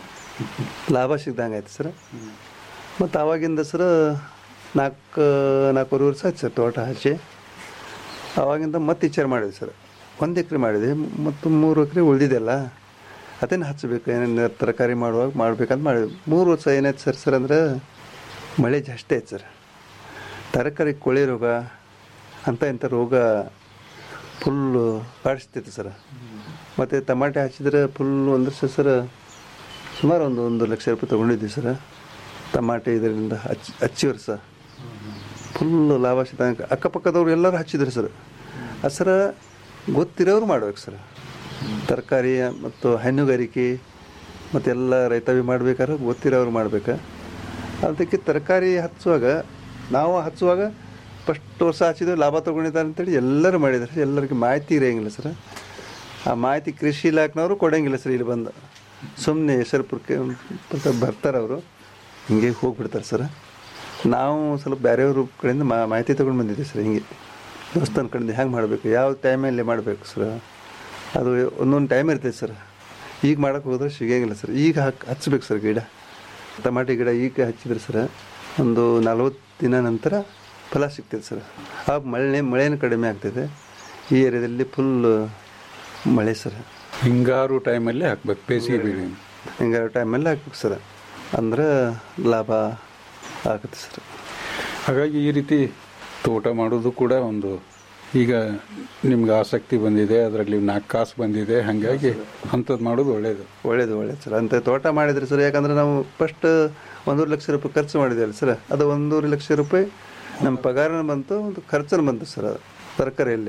ಲಾಭ ಸಿಗ್ದಂಗೆ ಆಯ್ತು ಸರ್ ಮತ್ತು ಆವಾಗಿಂದ ಸರ್ ನಾಲ್ಕು ನಾಲ್ಕೂವರೆ ವರ್ಷ ಆಯ್ತು ಸರ್ ತೋಟ ಹಚ್ಚಿ ಆವಾಗಿಂದ ಮತ್ತೆ ವಿಚಾರ ಮಾಡಿದ್ವಿ ಸರ್ ಒಂದು ಎಕರೆ ಮಾಡಿದ್ವಿ ಮತ್ತು ಮೂರು ಎಕರೆ ಉಳಿದಿದೆಯಲ್ಲ ಅದನ್ನು ಹಚ್ಚಬೇಕು ಏನೇನು ತರಕಾರಿ ಮಾಡುವಾಗ ಮಾಡ್ಬೇಕಂತ ಮಾಡಿದ್ವಿ ಮೂರು ವರ್ಷ ಏನಾಯ್ತು ಸರ್ ಸರ್ ಅಂದ್ರೆ ಮಳೆ ಜಾಸ್ತಿ ಆಯ್ತು ಸರ್ ತರಕಾರಿ ಕೊಳೆ ರೋಗ ಅಂತ ಇಂಥ ರೋಗ ಫುಲ್ಲು ಕಾಡಿಸ್ತಿತ್ತು ಸರ್ ಮತ್ತು ಟಮಾಟೆ ಹಚ್ಚಿದ್ರೆ ಫುಲ್ ಒಂದು ವರ್ಷ ಸರ್ ಸುಮಾರು ಒಂದು ಒಂದು ಲಕ್ಷ ರೂಪಾಯಿ ತೊಗೊಂಡಿದ್ವಿ ಸರ್ ಟಮಾಟೆ ಇದರಿಂದ ಹಚ್ಚಿ ಹಚ್ಚಿ ವರ್ಷ ಫುಲ್ಲು ಲಾಭ ಸಿಗ್ತ ಅಕ್ಕಪಕ್ಕದವ್ರು ಎಲ್ಲರೂ ಹಚ್ಚಿದ್ರು ಸರ್ ಅದು ಸರ ಗೊತ್ತಿರೋರು ಮಾಡ್ಬೇಕು ಸರ್ ತರಕಾರಿ ಮತ್ತು ಹಣ್ಣುಗಾರಿಕೆ ಮತ್ತು ಎಲ್ಲ ರೈತಾವಿ ಮಾಡ್ಬೇಕಾದ್ರೆ ಗೊತ್ತಿರೋರು ಮಾಡ್ಬೇಕು ಅದಕ್ಕೆ ತರಕಾರಿ ಹಚ್ಚುವಾಗ ನಾವು ಹಚ್ಚುವಾಗ ಫಸ್ಟ್ ವರ್ಷ ಹಚ್ಚಿದ್ವಿ ಲಾಭ ತೊಗೊಂಡಿದ್ದಾರೆ ಅಂತೇಳಿ ಎಲ್ಲರೂ ಮಾಡಿದ್ದಾರೆ ಎಲ್ಲರಿಗೆ ಮಾಹಿತಿ ಇರೋಂಗಿಲ್ಲ ಸರ್ ಆ ಮಾಹಿತಿ ಕೃಷಿ ಇಲಾಖೆನವರು ಕೊಡೋಂಗಿಲ್ಲ ಸರ್ ಇಲ್ಲಿ ಬಂದು ಸುಮ್ಮನೆ ಹೆಸರುಪುರಕ್ಕೆ ಬರ್ತಾರೆ ಅವರು ಹಿಂಗೆ ಹೋಗ್ಬಿಡ್ತಾರೆ ಸರ್ ನಾವು ಸ್ವಲ್ಪ ಬೇರೆಯವ್ರ ಕಡೆಯಿಂದ ಮಾ ಮಾಹಿತಿ ತೊಗೊಂಡು ಬಂದಿದ್ದೀವಿ ಸರ್ ಹಿಂಗೆ ದೋಸ್ತನ ಕಡೆಯಿಂದ ಹೆಂಗೆ ಮಾಡಬೇಕು ಯಾವ ಟೈಮಲ್ಲಿ ಮಾಡಬೇಕು ಸರ್ ಅದು ಒಂದೊಂದು ಟೈಮ್ ಇರ್ತೈತೆ ಸರ್ ಈಗ ಮಾಡೋಕೆ ಹೋದ್ರೆ ಸಿಗೋಂಗಿಲ್ಲ ಸರ್ ಈಗ ಹಾಕಿ ಹಚ್ಬೇಕು ಸರ್ ಗಿಡ ಟಮಾಟಿ ಗಿಡ ಈಗ ಹಚ್ಚಿದ್ರೆ ಸರ್ ಒಂದು ನಲ್ವತ್ತು ದಿನ ನಂತರ ಫಲ ಸಿಗ್ತದೆ ಸರ್ ಆ ಮಳೆ ಮಳೆನೂ ಕಡಿಮೆ ಆಗ್ತದೆ ಈ ಏರಿಯಾದಲ್ಲಿ ಫುಲ್ ಮಳೆ ಸರ್ ಹಿಂಗಾರು ಟೈಮಲ್ಲಿ ಹಾಕ್ಬೇಕು ಬೇಸಿಗೆ ಬೆಳೆ ಹಿಂಗಾರು ಟೈಮಲ್ಲಿ ಹಾಕ್ಬೇಕು ಸರ್ ಅಂದ್ರೆ ಲಾಭ ಆಗುತ್ತೆ ಸರ್ ಹಾಗಾಗಿ ಈ ರೀತಿ ತೋಟ ಮಾಡೋದು ಕೂಡ ಒಂದು ಈಗ ನಿಮ್ಗೆ ಆಸಕ್ತಿ ಬಂದಿದೆ ಅದರಲ್ಲಿ ನಾಲ್ಕು ಕಾಸು ಬಂದಿದೆ ಹಾಗಾಗಿ ಅಂಥದ್ದು ಮಾಡೋದು ಒಳ್ಳೆಯದು ಒಳ್ಳೇದು ಒಳ್ಳೇದು ಸರ್ ಅಂತ ತೋಟ ಮಾಡಿದ್ರಿ ಸರ್ ಯಾಕಂದ್ರೆ ನಾವು ಫಸ್ಟ್ ಒಂದೂವರೆ ಲಕ್ಷ ರೂಪಾಯಿ ಖರ್ಚು ಮಾಡಿದ್ದೇವೆ ಸರ್ ಅದು ಒಂದೂವರೆ ಲಕ್ಷ ರೂಪಾಯಿ ನಮ್ಮ ಪಗಾರನ ಬಂತು ಒಂದು ಖರ್ಚನ್ನು ಬಂತು ಸರ್ ಅದು ತರಕಾರಿಯಲ್ಲಿ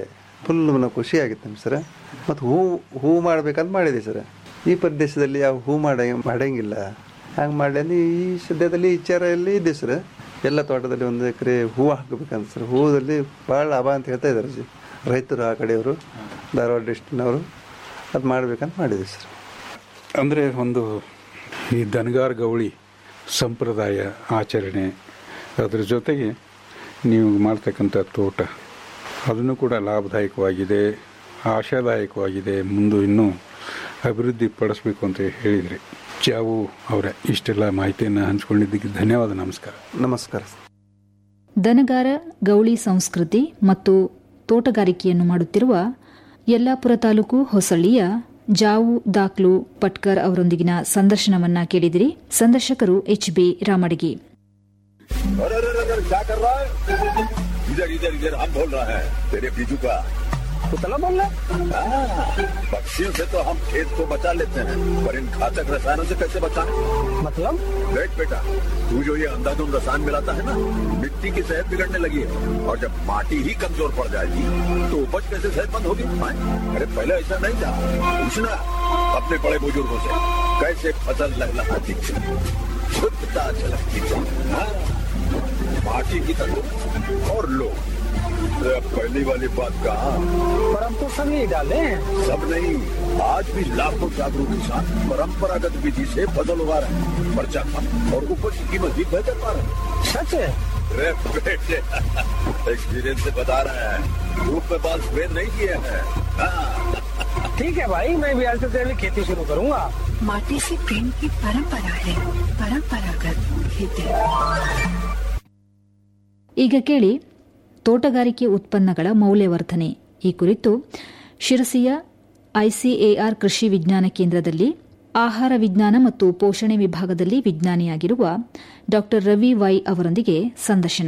ಫುಲ್ ನಾವು ಖುಷಿ ಆಗಿತ್ತು ನಮ್ಗೆ ಸರ್ ಮತ್ತು ಹೂ ಹೂ ಮಾಡ್ಬೇಕಂತ ಮಾಡಿದೆ ಸರ್ ಈ ಪ್ರದೇಶದಲ್ಲಿ ಯಾವ ಹೂ ಮಾಡ ಮಾಡಂಗಿಲ್ಲ ಹಂಗೆ ಮಾಡಿ ಈ ಸದ್ಯದಲ್ಲಿ ವಿಚಾರಲ್ಲಿ ಇದೆ ಸರ್ ಎಲ್ಲ ತೋಟದಲ್ಲಿ ಒಂದು ಎಕರೆ ಹೂವು ಹಾಕಬೇಕಂತ ಸರ್ ಹೂದಲ್ಲಿ ಭಾಳ ಲಾಭ ಅಂತ ಹೇಳ್ತಾ ಇದ್ದಾರೆ ಜಿ ರೈತರು ಆ ಕಡೆಯವರು ಧಾರವಾಡ ಡಿಸ್ಟ್ರಿಕ್ನವರು ಅದು ಮಾಡ್ಬೇಕಂತ ಮಾಡಿದೆ ಸರ್ ಅಂದರೆ ಒಂದು ಈ ದನಗಾರ ಗೌಳಿ ಸಂಪ್ರದಾಯ ಆಚರಣೆ ಅದರ ಜೊತೆಗೆ ನೀವು ಮಾಡ್ತಕ್ಕಂಥ ತೋಟ ಅದನ್ನು ಕೂಡ ಲಾಭದಾಯಕವಾಗಿದೆ ಆಶಾದಾಯಕವಾಗಿದೆ ಮುಂದೆ ಇನ್ನೂ ಅಭಿವೃದ್ಧಿ ಪಡಿಸ್ಬೇಕು ಅಂತ ಹೇಳಿದ್ರಿ ಜಾವು ಅವರ ಇಷ್ಟೆಲ್ಲ ಮಾಹಿತಿಯನ್ನು ಹಂಚ್ಕೊಂಡಿದ್ದಕ್ಕೆ ಧನ್ಯವಾದ ನಮಸ್ಕಾರ ನಮಸ್ಕಾರ ದನಗಾರ ಗೌಳಿ ಸಂಸ್ಕೃತಿ ಮತ್ತು ತೋಟಗಾರಿಕೆಯನ್ನು ಮಾಡುತ್ತಿರುವ ಯಲ್ಲಾಪುರ ತಾಲೂಕು ಹೊಸಳ್ಳಿಯ ಜಾವು ದಾಕ್ಲು ಪಟ್ಕರ್ ಅವರೊಂದಿಗಿನ ಸಂದರ್ಶನವನ್ನ ಕೇಳಿದಿರಿ ಸಂದರ್ಶಕರು ಎಚ್ ಬಿ ರಾಮಡಗಿ अरे अरे अरे अरे, क्या कर रहा है इधर इधर इधर हम बोल रहा है तेरे बीजू का पुतला बोल रहा पक्षियों से तो हम खेत को बचा लेते हैं पर इन घातक रसायनों से कैसे बचाएं मतलब देख बेटा तू जो ये अंधाधुंध रसायन मिलाता है ना मिट्टी की सेहत बिगड़ने लगी है और जब माटी ही कमजोर पड़ जाएगी तो उपज कैसे सेहतमंद होगी हाँ? अरे पहले ऐसा नहीं था पूछना अपने बड़े बुजुर्गों से कैसे फसल लहलहाती थी शुद्धता झलकती थी हाँ? माटी की तंदुरुस्त और लोग अरे अब पहली वाली बात कहा पर हम तो सब नहीं डाले सब नहीं आज भी लाखों जागरूक किसान परंपरागत विधि से फसल उगा रहे हैं पर्चा कम और उपज की कीमत भी बेहतर पा रहे हैं सच है अरे बेटे एक्सपीरियंस से बता रहे हैं धूप में बाल स्प्रे नहीं किए हैं हाँ। ठीक है भाई मैं भी आज से तेरी खेती शुरू करूंगा माटी से प्रेम की परंपरा है परंपरागत खेती ಈಗ ಕೇಳಿ ತೋಟಗಾರಿಕೆ ಉತ್ಪನ್ನಗಳ ಮೌಲ್ಯವರ್ಧನೆ ಈ ಕುರಿತು ಶಿರಸಿಯ ಐಸಿಎಆರ್ ಕೃಷಿ ವಿಜ್ಞಾನ ಕೇಂದ್ರದಲ್ಲಿ ಆಹಾರ ವಿಜ್ಞಾನ ಮತ್ತು ಪೋಷಣೆ ವಿಭಾಗದಲ್ಲಿ ವಿಜ್ಞಾನಿಯಾಗಿರುವ ಡಾ ರವಿ ವೈ ಅವರೊಂದಿಗೆ ಸಂದರ್ಶನ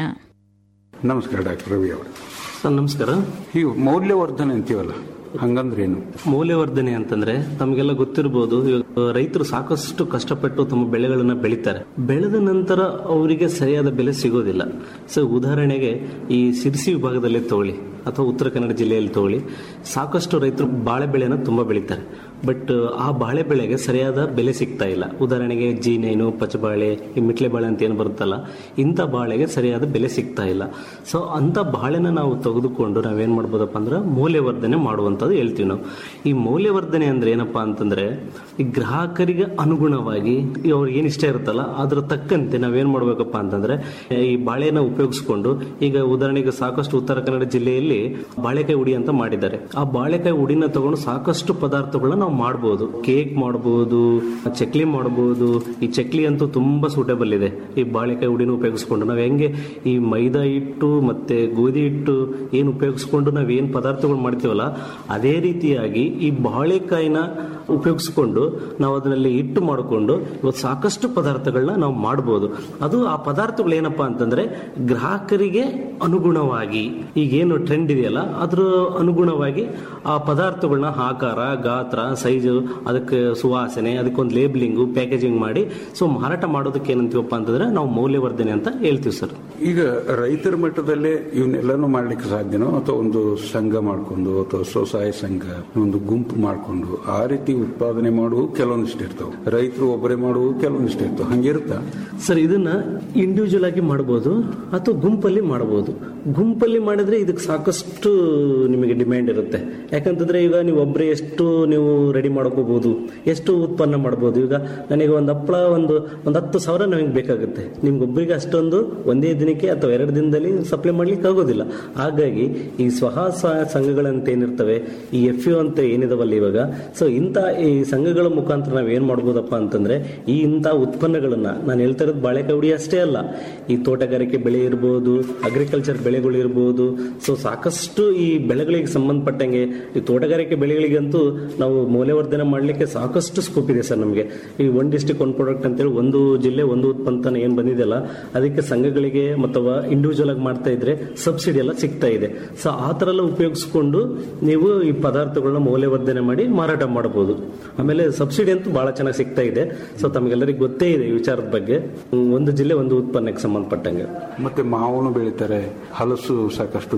ನಮಸ್ಕಾರ ಡಾಕ್ಟರ್ ರವಿ ಅವರು ಸರ್ ನಮಸ್ಕಾರ ಈ ಮೌಲ್ಯವರ್ಧನೆ ಅಂತೀವಲ್ಲ ಹಂಗಂದ್ರೇನು ಮೌಲ್ಯವರ್ಧನೆ ಅಂತಂದ್ರೆ ತಮಗೆಲ್ಲ ಗೊತ್ತಿರಬಹುದು ಇವಾಗ ರೈತರು ಸಾಕಷ್ಟು ಕಷ್ಟಪಟ್ಟು ತಮ್ಮ ಬೆಳೆಗಳನ್ನ ಬೆಳಿತಾರೆ ಬೆಳೆದ ನಂತರ ಅವರಿಗೆ ಸರಿಯಾದ ಬೆಲೆ ಸಿಗೋದಿಲ್ಲ ಸೊ ಉದಾಹರಣೆಗೆ ಈ ಸಿರಿಸಿ ವಿಭಾಗದಲ್ಲಿ ತಗೊಳ್ಳಿ ಅಥವಾ ಉತ್ತರ ಕನ್ನಡ ಜಿಲ್ಲೆಯಲ್ಲಿ ತಗೊಳ್ಳಿ ಸಾಕಷ್ಟು ರೈತರು ಬಾಳೆ ಬೆಳೆನ ತುಂಬಾ ಬೆಳೀತಾರೆ ಬಟ್ ಆ ಬಾಳೆ ಬೆಳೆಗೆ ಸರಿಯಾದ ಬೆಲೆ ಸಿಗ್ತಾ ಇಲ್ಲ ಉದಾಹರಣೆಗೆ ಜೀನೇನು ಪಚಬಾಳೆ ಈ ಮಿಟ್ಲೆ ಬಾಳೆ ಅಂತ ಏನು ಬರುತ್ತಲ್ಲ ಇಂಥ ಬಾಳೆಗೆ ಸರಿಯಾದ ಬೆಲೆ ಸಿಗ್ತಾ ಇಲ್ಲ ಸೊ ಅಂಥ ಬಾಳೆನ ನಾವು ತೆಗೆದುಕೊಂಡು ನಾವೇನ್ ಮಾಡ್ಬೋದಪ್ಪ ಅಂದ್ರೆ ಮೌಲ್ಯವರ್ಧನೆ ಮಾಡುವಂಥದ್ದು ಹೇಳ್ತೀವಿ ನಾವು ಈ ಮೌಲ್ಯವರ್ಧನೆ ಅಂದ್ರೆ ಏನಪ್ಪಾ ಅಂತಂದ್ರೆ ಈ ಗ್ರಾಹಕರಿಗೆ ಅನುಗುಣವಾಗಿ ಈ ಅವ್ರಿಗೆ ಏನು ಇಷ್ಟ ಇರುತ್ತಲ್ಲ ಅದ್ರ ತಕ್ಕಂತೆ ನಾವೇನ್ ಮಾಡ್ಬೇಕಪ್ಪ ಅಂತಂದ್ರೆ ಈ ಬಾಳೆನ ಉಪಯೋಗಿಸ್ಕೊಂಡು ಈಗ ಉದಾಹರಣೆಗೆ ಸಾಕಷ್ಟು ಉತ್ತರ ಕನ್ನಡ ಜಿಲ್ಲೆಯಲ್ಲಿ ಬಾಳೆಕಾಯಿ ಉಡಿ ಅಂತ ಮಾಡಿದ್ದಾರೆ ಆ ಬಾಳೆಕಾಯಿ ಉಡಿನ ತಗೊಂಡು ಸಾಕಷ್ಟು ಪದಾರ್ಥಗಳನ್ನ ನಾವು ಮಾಡಬಹುದು ಕೇಕ್ ಮಾಡಬಹುದು ಚಕ್ಲಿ ಮಾಡಬಹುದು ಈ ಚಕ್ಲಿ ಅಂತೂ ತುಂಬಾ ಸೂಟೇಬಲ್ ಇದೆ ಈ ಬಾಳೆಕಾಯಿ ಉಡಿನ ಉಪಯೋಗಿಸ್ಕೊಂಡು ನಾವು ಹೆಂಗೆ ಈ ಮೈದಾ ಹಿಟ್ಟು ಮತ್ತೆ ಗೋಧಿ ಹಿಟ್ಟು ಏನು ಉಪಯೋಗಿಸ್ಕೊಂಡು ನಾವು ಏನು ಪದಾರ್ಥಗಳು ಮಾಡ್ತೀವಲ್ಲ ಅದೇ ರೀತಿಯಾಗಿ ಈ ಬಾಳೆಕಾಯಿನ ಉಪಯೋಗಿಸ್ಕೊಂಡು ನಾವು ಅದರಲ್ಲಿ ಹಿಟ್ಟು ಮಾಡಿಕೊಂಡು ಇವತ್ತು ಸಾಕಷ್ಟು ಪದಾರ್ಥಗಳನ್ನ ನಾವು ಮಾಡಬಹುದು ಅದು ಆ ಪದಾರ್ಥಗಳು ಏನಪ್ಪಾ ಅಂತಂದ್ರೆ ಗ್ರಾಹಕರಿಗೆ ಅನುಗುಣವಾಗಿ ಈಗೇನು ಟ್ರೆಂಡ್ ಇದೆಯಲ್ಲ ಅದ್ರ ಅನುಗುಣವಾಗಿ ಆ ಪದಾರ್ಥಗಳನ್ನ ಆಕಾರ ಗಾತ್ರ ಸೈಜು ಅದಕ್ಕೆ ಸುವಾಸನೆ ಅದಕ್ಕೊಂದು ಲೇಬಲಿಂಗು ಪ್ಯಾಕೇಜಿಂಗ್ ಮಾಡಿ ಸೊ ಮಾರಾಟ ಮಾಡೋದಕ್ಕೆ ಏನಂತೀವಪ್ಪ ಅಂತಂದ್ರೆ ನಾವು ಮೌಲ್ಯವರ್ಧನೆ ಅಂತ ಹೇಳ್ತೀವಿ ಸರ್ ಈಗ ರೈತರ ಮಟ್ಟದಲ್ಲೇ ಇವನ್ನೆಲ್ಲನೂ ಮಾಡ್ಲಿಕ್ಕೆ ಸಾಧ್ಯನೋ ಅಥವಾ ಒಂದು ಸಂಘ ಮಾಡ್ಕೊಂಡು ಅಥವಾ ಸ್ವಸಹಾಯ ಸಂಘ ಒಂದು ಗುಂಪು ಮಾಡ್ಕೊಂಡು ಆ ರೀತಿ ಉತ್ಪಾದನೆ ಮಾಡುವ ಕೆಲವೊಂದಿಷ್ಟು ಇರ್ತಾವೆ ರೈತರು ಒಬ್ಬರೇ ಮಾಡುವ ಕೆಲವೊಂದಿಷ್ಟು ಇರ್ತಾವೆ ಹಂಗಿರುತ್ತಾ ಸರ್ ಇದನ್ನ ಇಂಡಿವಿಜುವಲ್ ಆಗಿ ಮಾಡಬಹುದು ಅಥವಾ ಗುಂಪಲ್ಲಿ ಮಾಡಬಹುದು ಗುಂಪಲ್ಲಿ ಮಾಡಿದ್ರೆ ಇದಕ್ಕೆ ಸಾಕಷ್ಟು ನಿಮಗೆ ಡಿಮ್ಯಾಂಡ್ ಇರುತ್ತೆ ಯಾಕಂತಂದ್ರೆ ಈಗ ನೀವು ಒಬ್ಬರೇ ಎಷ್ಟು ನೀವು ರೆಡಿ ಮಾಡ್ಕೋಬಹುದು ಎಷ್ಟು ಉತ್ಪನ್ನ ಮಾಡಬಹುದು ಈಗ ನನಗೆ ಒಂದು ಹಪ್ಪಳ ಒಂದು ಒಂದು ಹತ್ತು ಸಾವಿರ ನಮಗೆ ಬೇಕಾಗುತ್ತೆ ನಿಮ್ಗೊಬ್ಬರಿಗೆ ಅಷ್ಟೊಂದು ಒಂದೇ ದಿನಕ್ಕೆ ಅಥವಾ ಎರಡು ದಿನದಲ್ಲಿ ಸಪ್ಲೈ ಮಾಡ್ಲಿಕ್ಕೆ ಆಗೋದಿಲ್ಲ ಹಾಗಾಗಿ ಈ ಸ್ವಸಹಾಯ ಸಂಘಗಳಂತ ಏನಿರ್ತವೆ ಈ ಎಫ್ ಯು ಅಂತ ಏನಿದಾವಲ್ಲ ಇವಾಗ ಸೊ ಇಂಥ ಈ ಸಂಘಗಳ ಮುಖಾಂತರ ನಾವು ಏನ್ ಮಾಡ್ಬೋದಪ್ಪ ಅಂತಂದ್ರೆ ಈ ಇಂಥ ಉತ್ಪನ್ನಗಳನ್ನ ನಾನು ಹೇಳ್ತಾ ಇರೋದು ಬಾಳೆಕಾಯಿ ಹುಡಿ ಅಷ್ಟೇ ಅಲ್ಲ ಈ ತೋಟಗಾರಿಕೆ ಬೆಳೆ ಇರ್ಬೋದು ಅಗ್ರಿಕಲ್ಚರ್ ಬೆಳೆಗಳು ಇರ್ಬೋದು ಸೊ ಸಾಕಷ್ಟು ಈ ಬೆಳೆಗಳಿಗೆ ಸಂಬಂಧಪಟ್ಟಂಗೆ ಈ ತೋಟಗಾರಿಕೆ ಬೆಳೆಗಳಿಗಂತೂ ನಾವು ಮೌಲ್ಯವರ್ಧನೆ ಮಾಡಲಿಕ್ಕೆ ಸಾಕಷ್ಟು ಸ್ಕೋಪ್ ಇದೆ ಸರ್ ನಮಗೆ ಈ ಒನ್ ಡಿಸ್ಟಿಕ್ ಒನ್ ಪ್ರಾಡಕ್ಟ್ ಅಂತೇಳಿ ಒಂದು ಜಿಲ್ಲೆ ಒಂದು ಉತ್ಪನ್ನ ಏನ್ ಬಂದಿದೆಯಲ್ಲ ಅದಕ್ಕೆ ಸಂಘಗಳಿಗೆ ಅಥವಾ ಇಂಡಿವಿಜುವಲ್ ಆಗಿ ಮಾಡ್ತಾ ಇದ್ರೆ ಸಬ್ಸಿಡಿ ಎಲ್ಲ ಸಿಗ್ತಾ ಇದೆ ಸೊ ಆ ತರ ಎಲ್ಲ ಉಪಯೋಗಿಸ್ಕೊಂಡು ನೀವು ಈ ಪದಾರ್ಥಗಳನ್ನ ಮೌಲ್ಯವರ್ಧನೆ ಮಾಡಿ ಮಾರಾಟ ಮಾಡಬಹುದು ಆಮೇಲೆ ಸಬ್ಸಿಡಿ ಅಂತೂ ಬಹಳ ಚೆನ್ನಾಗಿ ಸಿಗ್ತಾ ಇದೆ ಸೊ ತಮಗೆಲ್ಲರಿಗೂ ಗೊತ್ತೇ ಇದೆ ಈ ವಿಚಾರದ ಬಗ್ಗೆ ಒಂದು ಜಿಲ್ಲೆ ಒಂದು ಉತ್ಪನ್ನಕ್ಕೆ ಸಂಬಂಧಪಟ್ಟಂಗೆ ಮತ್ತೆ ಮಾವನು ಬೆಳೀತಾರೆ ಹಲಸು ಸಾಕಷ್ಟು ಬೆಳೀತಾರೆ